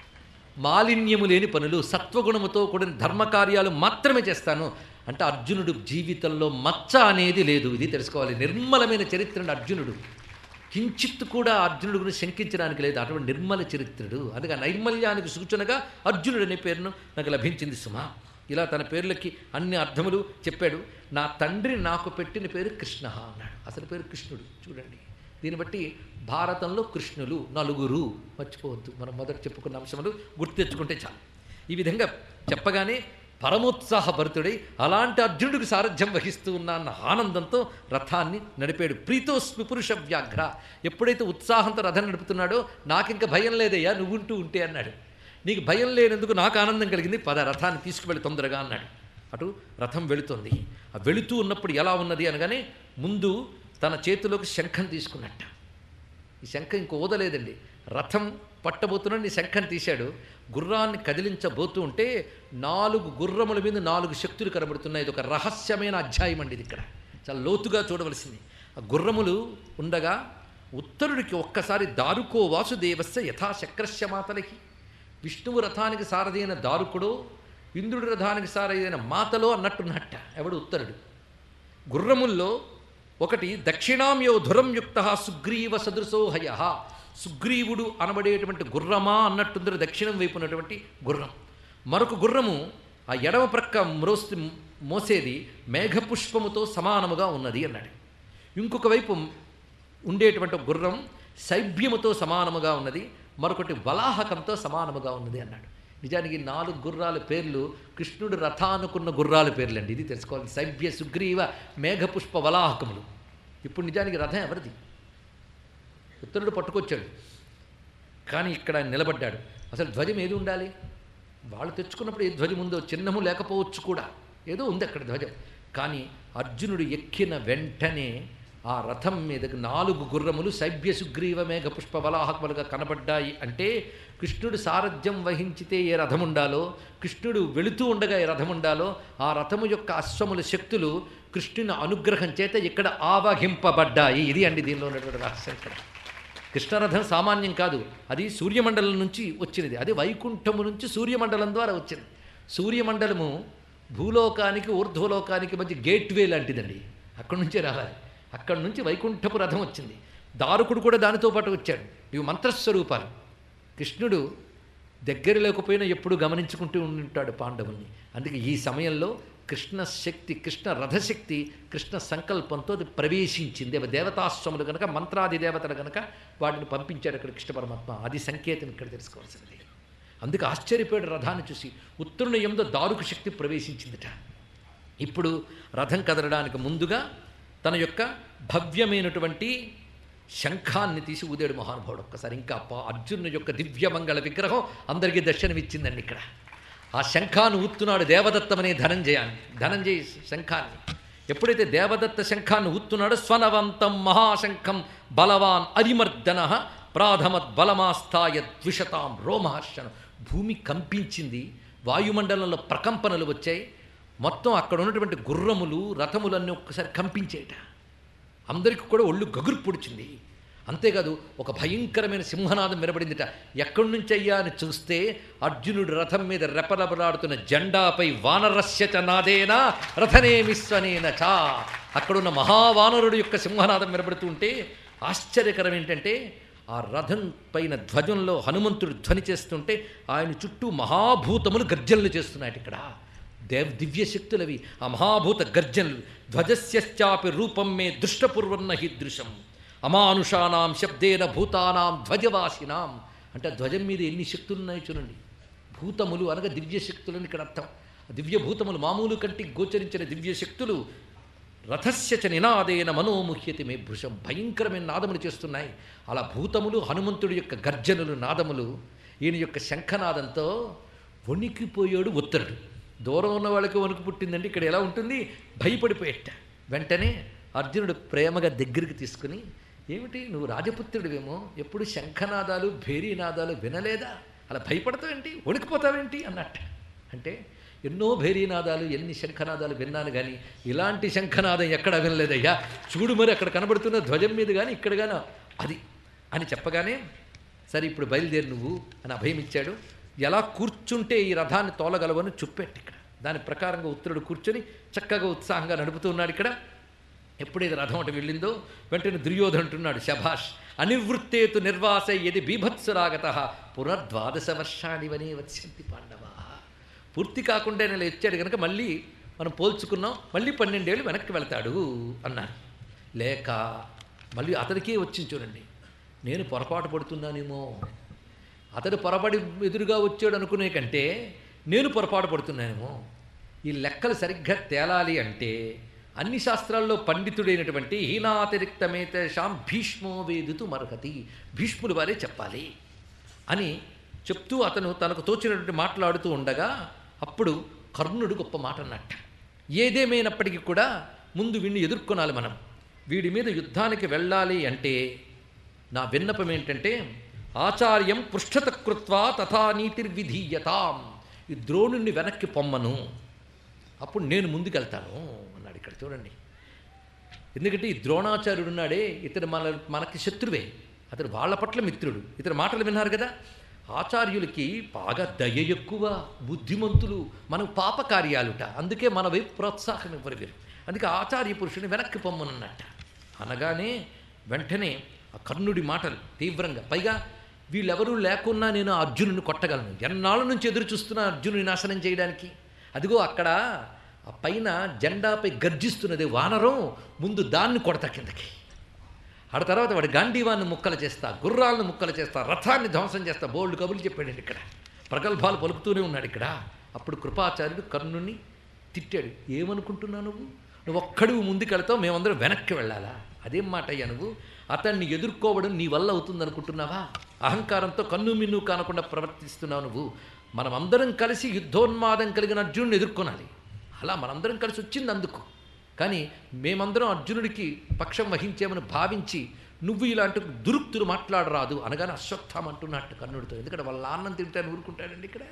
మాలిన్యము లేని పనులు సత్వగుణముతో కూడిన ధర్మకార్యాలు మాత్రమే చేస్తాను అంటే అర్జునుడు జీవితంలో మచ్చ అనేది లేదు ఇది తెలుసుకోవాలి నిర్మలమైన చరిత్రను అర్జునుడు కించిత్ కూడా అర్జునుడు గురించి శంకించడానికి లేదు అటువంటి నిర్మల చరిత్రుడు అందుకే ఆ నైర్మల్యానికి సూచనగా అర్జునుడు అనే పేరును నాకు లభించింది సుమా ఇలా తన పేర్లకి అన్ని అర్థములు చెప్పాడు నా తండ్రి నాకు పెట్టిన పేరు కృష్ణ అన్నాడు అసలు పేరు కృష్ణుడు చూడండి దీన్ని బట్టి భారతంలో కృష్ణులు నలుగురు మర్చిపోవద్దు మనం మొదట చెప్పుకున్న అంశములు గుర్తు తెచ్చుకుంటే చాలు ఈ విధంగా చెప్పగానే పరమోత్సాహభరితుడై అలాంటి అర్జునుడికి సారథ్యం వహిస్తూ ఉన్న అన్న ఆనందంతో రథాన్ని నడిపాడు ప్రీతోస్మి పురుష వ్యాఘ్ర ఎప్పుడైతే ఉత్సాహంతో రథం నడుపుతున్నాడో నాకింక భయం లేదయ్యా నువ్వుంటూ ఉంటే అన్నాడు నీకు భయం లేనందుకు నాకు ఆనందం కలిగింది పద రథాన్ని తీసుకువెళ్ళి తొందరగా అన్నాడు అటు రథం వెళుతుంది ఆ వెళుతూ ఉన్నప్పుడు ఎలా ఉన్నది అనగానే ముందు తన చేతిలోకి శంఖం తీసుకున్నట్ట ఈ శంఖం ఇంక ఓదలేదండి రథం పట్టబోతున్నాడు ఈ శంఖం తీశాడు గుర్రాన్ని కదిలించబోతూ ఉంటే నాలుగు గుర్రముల మీద నాలుగు శక్తులు కనబడుతున్నాయి ఇది ఒక రహస్యమైన అధ్యాయం అండి ఇది ఇక్కడ చాలా లోతుగా చూడవలసింది ఆ గుర్రములు ఉండగా ఉత్తరుడికి ఒక్కసారి దారుకో వాసుదేవస్య యథాశక్రస్య మాతలకి విష్ణువు రథానికి సారథైన దారుకుడో ఇంద్రుడి రథానికి సారథైన మాతలో అన్నట్టున్నట్ట ఎవడు ఉత్తరుడు గుర్రముల్లో ఒకటి దక్షిణాంయో ధురం యుక్త సుగ్రీవ సదృశోహయ సుగ్రీవుడు అనబడేటువంటి గుర్రమా అన్నట్టుంది దక్షిణం వైపు ఉన్నటువంటి గుర్రం మరొక గుర్రము ఆ ఎడమ ప్రక్క మ్రోస్తి మోసేది మేఘపుష్పముతో సమానముగా ఉన్నది అన్నాడు ఇంకొక వైపు ఉండేటువంటి ఒక గుర్రం శైభ్యముతో సమానముగా ఉన్నది మరొకటి వలాహకంతో సమానముగా ఉన్నది అన్నాడు నిజానికి ఈ నాలుగు గుర్రాల పేర్లు కృష్ణుడు రథానుకున్న గుర్రాల పేర్లండి ఇది తెలుసుకోవాలి శైభ్య సుగ్రీవ మేఘపుష్ప వలాహకములు ఇప్పుడు నిజానికి రథం ఎవరిది ఉత్తరుడు పట్టుకొచ్చాడు కానీ ఇక్కడ ఆయన నిలబడ్డాడు అసలు ధ్వజం ఏది ఉండాలి వాళ్ళు తెచ్చుకున్నప్పుడు ఏ ధ్వజం ఉందో చిన్నము లేకపోవచ్చు కూడా ఏదో ఉంది అక్కడ ధ్వజం కానీ అర్జునుడు ఎక్కిన వెంటనే ఆ రథం మీదకు నాలుగు గుర్రములు సభ్య సుగ్రీవ మేఘ పుష్ప వలాహకములుగా కనబడ్డాయి అంటే కృష్ణుడు సారథ్యం వహించితే ఏ రథం ఉండాలో కృష్ణుడు వెళుతూ ఉండగా ఏ రథం ఉండాలో ఆ రథము యొక్క అశ్వముల శక్తులు కృష్ణుని అనుగ్రహం చేత ఇక్కడ ఆవహింపబడ్డాయి ఇది అండి దీనిలో ఉన్నటువంటి రహస్యం ఇక్కడ కృష్ణరథం సామాన్యం కాదు అది సూర్యమండలం నుంచి వచ్చినది అది వైకుంఠము నుంచి సూర్యమండలం ద్వారా వచ్చింది సూర్యమండలము భూలోకానికి ఊర్ధ్వలోకానికి మధ్య గేట్వే లాంటిదండి అక్కడి నుంచే రావాలి అక్కడి నుంచి వైకుంఠపు రథం వచ్చింది దారుకుడు కూడా దానితో పాటు వచ్చాడు ఇవి మంత్రస్వరూపాలు కృష్ణుడు దగ్గర లేకపోయినా ఎప్పుడు గమనించుకుంటూ ఉంటాడు పాండవుల్ని అందుకే ఈ సమయంలో కృష్ణ శక్తి కృష్ణ రథశక్తి కృష్ణ సంకల్పంతో అది ప్రవేశించింది అవి దేవతాశ్వములు కనుక మంత్రాది దేవతలు కనుక వాటిని పంపించాడు అక్కడ కృష్ణ పరమాత్మ అది సంకేతం ఇక్కడ తెలుసుకోవాల్సినది అందుకు ఆశ్చర్యపోయాడు రథాన్ని చూసి ఉత్తరుని ఎందు దారుకు శక్తి ప్రవేశించిందిట ఇప్పుడు రథం కదలడానికి ముందుగా తన యొక్క భవ్యమైనటువంటి శంఖాన్ని తీసి ఊదాడు మహానుభావుడు ఒక్కసారి ఇంకా పా- అర్జునుని యొక్క దివ్యమంగళ విగ్రహం అందరికీ దర్శనమిచ్చిందండి ఇక్కడ ఆ శంఖాన్ని ఊత్తున్నాడు దేవదత్తమనే ధనంజయాన్ని ధనంజయ శంఖాన్ని ఎప్పుడైతే దేవదత్త శంఖాన్ని ఊత్తున్నాడో స్వనవంతం మహాశంఖం బలవాన్ అరిమర్దన ప్రాథమద్ బలమాస్థాయ ద్విషతాం రోమహర్షణం భూమి కంపించింది వాయుమండలంలో ప్రకంపనలు వచ్చాయి మొత్తం అక్కడ ఉన్నటువంటి గుర్రములు రథములన్నీ ఒక్కసారి కంపించేట అందరికీ కూడా ఒళ్ళు గగురు పొడిచింది అంతేకాదు ఒక భయంకరమైన సింహనాదం వినబడిందిట ఎక్కడి నుంచి అయ్యా అని చూస్తే అర్జునుడు రథం మీద రెపరెపలాడుతున్న జెండాపై వానరస్యచ నాదేనా రథనేమిస్వనేన చా అక్కడున్న మహావానరుడు యొక్క సింహనాదం వినబడుతూ ఉంటే ఆశ్చర్యకరం ఏంటంటే ఆ రథం పైన ధ్వజంలో హనుమంతుడు ధ్వని చేస్తుంటే ఆయన చుట్టూ మహాభూతములు గర్జనలు చేస్తున్నాయి ఇక్కడ దేవ దివ్య శక్తులవి ఆ మహాభూత గర్జనలు ధ్వజస్యాపి రూపం మే దృష్టపూర్వన్న హీదృశం అమానుషానాం శబ్దేన భూతానాం ధ్వజవాసినాం అంటే ఆ ధ్వజం మీద ఎన్ని శక్తులు ఉన్నాయో చూడండి భూతములు అనగా దివ్య శక్తులని ఇక్కడ అర్థం ఆ దివ్య భూతములు మామూలు కంటికి గోచరించిన దివ్య శక్తులు రథస్య చ నినాదేన మనోముహ్యతి మే భృశం భయంకరమైన నాదములు చేస్తున్నాయి అలా భూతములు హనుమంతుడి యొక్క గర్జనులు నాదములు ఈయన యొక్క శంఖనాదంతో వణికిపోయాడు ఉత్తరుడు దూరం ఉన్న వాళ్ళకి వణుకు పుట్టిందండి ఇక్కడ ఎలా ఉంటుంది భయపడిపోయేట వెంటనే అర్జునుడు ప్రేమగా దగ్గరికి తీసుకుని ఏమిటి నువ్వు రాజపుత్రుడివేమో ఎప్పుడు శంఖనాదాలు భేరీనాదాలు వినలేదా అలా భయపడతావేంటి వణికిపోతావేంటి అన్నట్ట అంటే ఎన్నో భేరీనాదాలు ఎన్ని శంఖనాదాలు విన్నాను కానీ ఇలాంటి శంఖనాదం ఎక్కడ వినలేదయ్యా చూడు మరి అక్కడ కనబడుతున్న ధ్వజం మీద కానీ ఇక్కడ కానీ అది అని చెప్పగానే సరే ఇప్పుడు బయలుదేరి నువ్వు అని అభయం ఇచ్చాడు ఎలా కూర్చుంటే ఈ రథాన్ని తోలగలవని చూపెట్టి ఇక్కడ దాని ప్రకారంగా ఉత్తరుడు కూర్చొని చక్కగా ఉత్సాహంగా నడుపుతూ ఉన్నాడు ఇక్కడ ఎప్పుడైతే రథం అటు వెళ్ళిందో వెంటనే దుర్యోధన అంటున్నాడు శభాష్ అనివృత్తేతు నిర్వాస యది బీభత్సురాగత పునర్ద్వాదశ వర్షాన్ని వనే వచ్చంతి పాండవా పూర్తి కాకుండా నేను ఇచ్చాడు కనుక మళ్ళీ మనం పోల్చుకున్నాం మళ్ళీ పన్నెండేళ్ళు వెనక్కి వెళ్తాడు అన్నారు లేక మళ్ళీ అతడికే వచ్చింది చూడండి నేను పొరపాటు పడుతున్నానేమో అతడు పొరపడి ఎదురుగా వచ్చాడు అనుకునే కంటే నేను పొరపాటు పడుతున్నానేమో ఈ లెక్కలు సరిగ్గా తేలాలి అంటే అన్ని శాస్త్రాల్లో పండితుడైనటువంటి హీనాతిరిక్తమేతేషాం భీష్మో వేదుతు మర్హతి భీష్ముడు వారే చెప్పాలి అని చెప్తూ అతను తనకు తోచినటువంటి మాట్లాడుతూ ఉండగా అప్పుడు కర్ణుడు గొప్ప మాట అన్నట్ట ఏదేమైనప్పటికీ కూడా ముందు వీడిని ఎదుర్కొనాలి మనం వీడి మీద యుద్ధానికి వెళ్ళాలి అంటే నా విన్నపం ఏంటంటే ఆచార్యం పృష్ఠత కృత్వా తథా నీతిర్విధీయతాం ఈ ద్రోణుణ్ణి వెనక్కి పొమ్మను అప్పుడు నేను ముందుకెళ్తాను అన్నాడు ఇక్కడ చూడండి ఎందుకంటే ఈ ద్రోణాచార్యుడు ఉన్నాడే ఇతడు మన మనకి శత్రువే అతడు వాళ్ళ పట్ల మిత్రుడు ఇతడు మాటలు విన్నారు కదా ఆచార్యులకి బాగా దయ ఎక్కువ బుద్ధిమంతులు మనం పాపకార్యాలుట అందుకే మన వైపు ప్రోత్సాహం ఇవ్వరు వీరు అందుకే ఆచార్య పురుషుని వెనక్కి పొమ్మనన్నట్ట అనగానే వెంటనే ఆ కర్ణుడి మాటలు తీవ్రంగా పైగా వీళ్ళెవరూ లేకున్నా నేను ఆ అర్జునుని కొట్టగలను ఎన్నాళ్ళ నుంచి ఎదురు చూస్తున్నా అర్జునుని నాశనం చేయడానికి అదిగో అక్కడ ఆ పైన జెండాపై గర్జిస్తున్నది వానరం ముందు దాన్ని కొడతా కిందకి ఆడ తర్వాత వాడి గాంధీవాన్ని ముక్కలు చేస్తా గుర్రాలను ముక్కలు చేస్తా రథాన్ని ధ్వంసం చేస్తా బోల్డ్ కబుర్లు చెప్పాడు ఇక్కడ ప్రగల్భాలు పలుకుతూనే ఉన్నాడు ఇక్కడ అప్పుడు కృపాచార్యుడు కర్ణుని తిట్టాడు ఏమనుకుంటున్నావు నువ్వు నువ్వు ఒక్కడివి ముందుకెళ్తావు మేమందరం వెనక్కి వెళ్ళాలా అదేం మాట అయ్యా నువ్వు అతన్ని ఎదుర్కోవడం నీ వల్ల అవుతుంది అనుకుంటున్నావా అహంకారంతో కన్ను మిన్ను కానకుండా ప్రవర్తిస్తున్నావు నువ్వు మనమందరం కలిసి యుద్ధోన్మాదం కలిగిన అర్జునుడిని ఎదుర్కొనాలి అలా మనందరం కలిసి వచ్చింది అందుకు కానీ మేమందరం అర్జునుడికి పక్షం వహించామని భావించి నువ్వు ఇలాంటి దురుక్తులు మాట్లాడరాదు అనగానే అశ్వత్థం అంటున్నట్టు కర్ణుడితో ఎందుకంటే వాళ్ళ అన్నం తింటాను ఊరుకుంటాడండి ఇక్కడ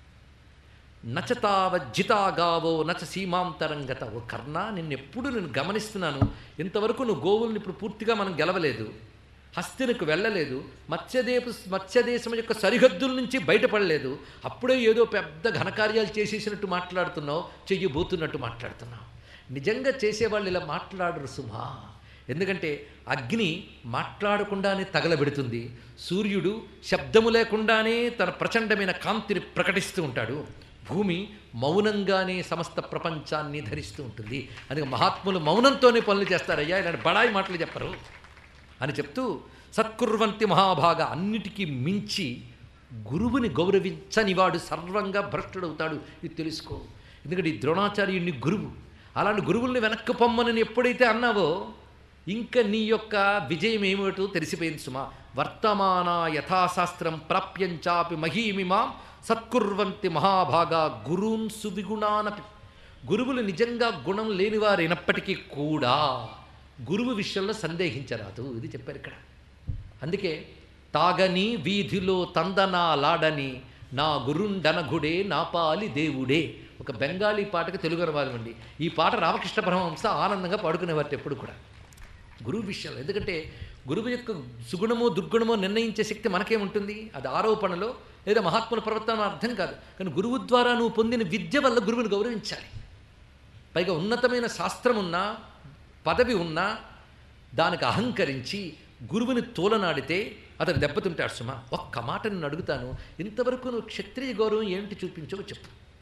నచతావజ్జితాగావో నచ సీమాంతరంగత ఓ కర్ణ నిన్నెప్పుడు నేను గమనిస్తున్నాను ఇంతవరకు నువ్వు గోవుల్ని ఇప్పుడు పూర్తిగా మనం గెలవలేదు హస్తినకు వెళ్ళలేదు మత్స్యదేపు మత్స్యదేశం యొక్క సరిహద్దుల నుంచి బయటపడలేదు అప్పుడే ఏదో పెద్ద ఘనకార్యాలు చేసేసినట్టు మాట్లాడుతున్నావు చెయ్యబోతున్నట్టు మాట్లాడుతున్నావు నిజంగా చేసేవాళ్ళు ఇలా మాట్లాడరు సుమా ఎందుకంటే అగ్ని మాట్లాడకుండానే తగలబెడుతుంది సూర్యుడు శబ్దము లేకుండానే తన ప్రచండమైన కాంతిని ప్రకటిస్తూ ఉంటాడు భూమి మౌనంగానే సమస్త ప్రపంచాన్ని ధరిస్తూ ఉంటుంది అందుకే మహాత్ములు మౌనంతోనే పనులు చేస్తారయ్యా ఇలాంటి బడాయి మాటలు చెప్పరు అని చెప్తూ సత్కుర్వంతి మహాభాగ అన్నిటికీ మించి గురువుని గౌరవించని వాడు సర్వంగా భ్రష్టుడవుతాడు ఇది తెలుసుకో ఎందుకంటే ఈ ద్రోణాచార్యుని గురువు అలాంటి గురువుల్ని వెనక్కి పొమ్మని ఎప్పుడైతే అన్నావో ఇంకా నీ యొక్క విజయం ఏమిటో తెలిసిపోయింది సుమా వర్తమాన యథాశాస్త్రం ప్రాప్యంచాపి మహీమిమాం సత్కుర్వంతి మహాభాగా గురూన్ సువిగుణానపి గురువులు నిజంగా గుణం లేనివారైనప్పటికీ కూడా గురువు విషయంలో సందేహించరాదు ఇది చెప్పారు ఇక్కడ అందుకే తాగని వీధిలో తందనాలాడని నా గురుండనగుడే నా పాలి దేవుడే ఒక బెంగాలీ పాటకు తెలుగు అనువాదం ఈ పాట రామకృష్ణ పరమహంస ఆనందంగా పాడుకునేవారు ఎప్పుడు కూడా గురువు విషయంలో ఎందుకంటే గురువు యొక్క సుగుణమో దుర్గుణమో నిర్ణయించే శక్తి మనకేముంటుంది అది ఆరోపణలో లేదా మహాత్ముల ప్రవర్తన అర్థం కాదు కానీ గురువు ద్వారా నువ్వు పొందిన విద్య వల్ల గురువుని గౌరవించాలి పైగా ఉన్నతమైన శాస్త్రం ఉన్నా పదవి ఉన్నా దానికి అహంకరించి గురువుని తోలనాడితే అతను దెబ్బతింటాడు సుమా ఒక్క మాట నేను అడుగుతాను ఇంతవరకు నువ్వు క్షత్రియ గౌరవం ఏమిటి చూపించవో చెప్పు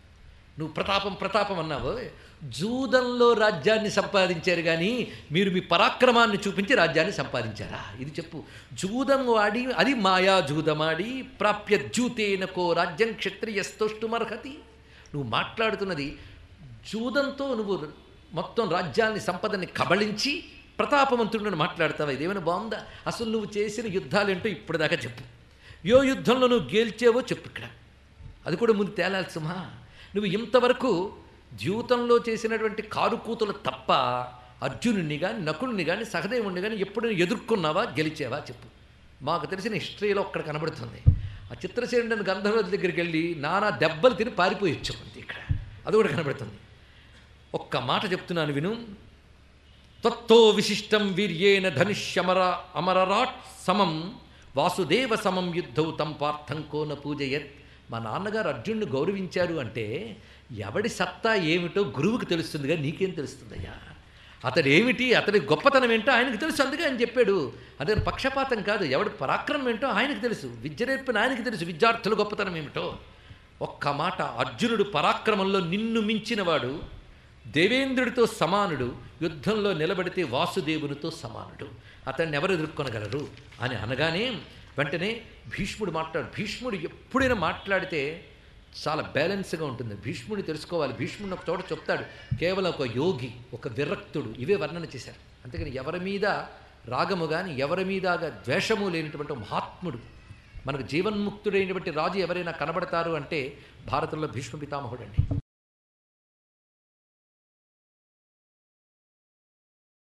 నువ్వు ప్రతాపం ప్రతాపం అన్నావు జూదంలో రాజ్యాన్ని సంపాదించారు కానీ మీరు మీ పరాక్రమాన్ని చూపించి రాజ్యాన్ని సంపాదించారా ఇది చెప్పు జూదం ఆడి అది మాయా జూదమాడి ప్రాప్య జూతేన కో రాజ్యం క్షత్రియస్తోష్టుమర్హతి నువ్వు మాట్లాడుతున్నది జూదంతో నువ్వు మొత్తం రాజ్యాన్ని సంపదని కబళించి ప్రతాపవంతుడిని మాట్లాడతావా ఇదేమైనా బాగుందా అసలు నువ్వు చేసిన యుద్ధాలేంటో ఇప్పటిదాకా చెప్పు యో యుద్ధంలో నువ్వు గెలిచేవో చెప్పు ఇక్కడ అది కూడా ముందు తేలాలి సుమా నువ్వు ఇంతవరకు జీవితంలో చేసినటువంటి కారుకూతులు తప్ప అర్జునుడిని కానీ నకుడిని కానీ సహదేవుణ్ణి కానీ ఎప్పుడు ఎదుర్కొన్నావా గెలిచావా చెప్పు మాకు తెలిసిన హిస్టరీలో ఒక్కడ కనబడుతుంది ఆ చిత్రసేనుడని గంధర్వుల దగ్గరికి వెళ్ళి నానా దెబ్బలు తిని పారిపోయి వచ్చామంది ఇక్కడ అది కూడా కనబడుతుంది ఒక్క మాట చెప్తున్నాను విను త్వత్తో విశిష్టం వీర్యేన ధనుష్యమర అమరరాట్ సమం వాసుదేవ సమం యుద్ధౌ తం పార్థం కోన పూజయత్ మా నాన్నగారు అర్జునుడిని గౌరవించారు అంటే ఎవడి సత్తా ఏమిటో గురువుకి తెలుస్తుందిగా నీకేం తెలుస్తుందయ్యా అతడు ఏమిటి అతడి గొప్పతనం ఏంటో ఆయనకు తెలుసు అందుకే ఆయన చెప్పాడు అదే పక్షపాతం కాదు ఎవడి పరాక్రమం ఏంటో ఆయనకు తెలుసు విద్య నేర్పిన ఆయనకు తెలుసు విద్యార్థుల గొప్పతనం ఏమిటో ఒక్క మాట అర్జునుడు పరాక్రమంలో నిన్ను మించినవాడు దేవేంద్రుడితో సమానుడు యుద్ధంలో నిలబడితే వాసుదేవునితో సమానుడు అతన్ని ఎవరు ఎదుర్కొనగలరు అని అనగానే వెంటనే భీష్ముడు మాట్లాడు భీష్ముడు ఎప్పుడైనా మాట్లాడితే చాలా బ్యాలెన్స్గా ఉంటుంది భీష్ముడిని తెలుసుకోవాలి భీష్ముడిని ఒక చోట చెప్తాడు కేవలం ఒక యోగి ఒక విరక్తుడు ఇవే వర్ణన చేశారు అంతేకాని ఎవరి మీద రాగము కానీ ఎవరి మీదగా ద్వేషము లేనటువంటి మహాత్ముడు మనకు జీవన్ముక్తుడైనటువంటి రాజు ఎవరైనా కనబడతారు అంటే భారతంలో భీష్మ పితామహుడండి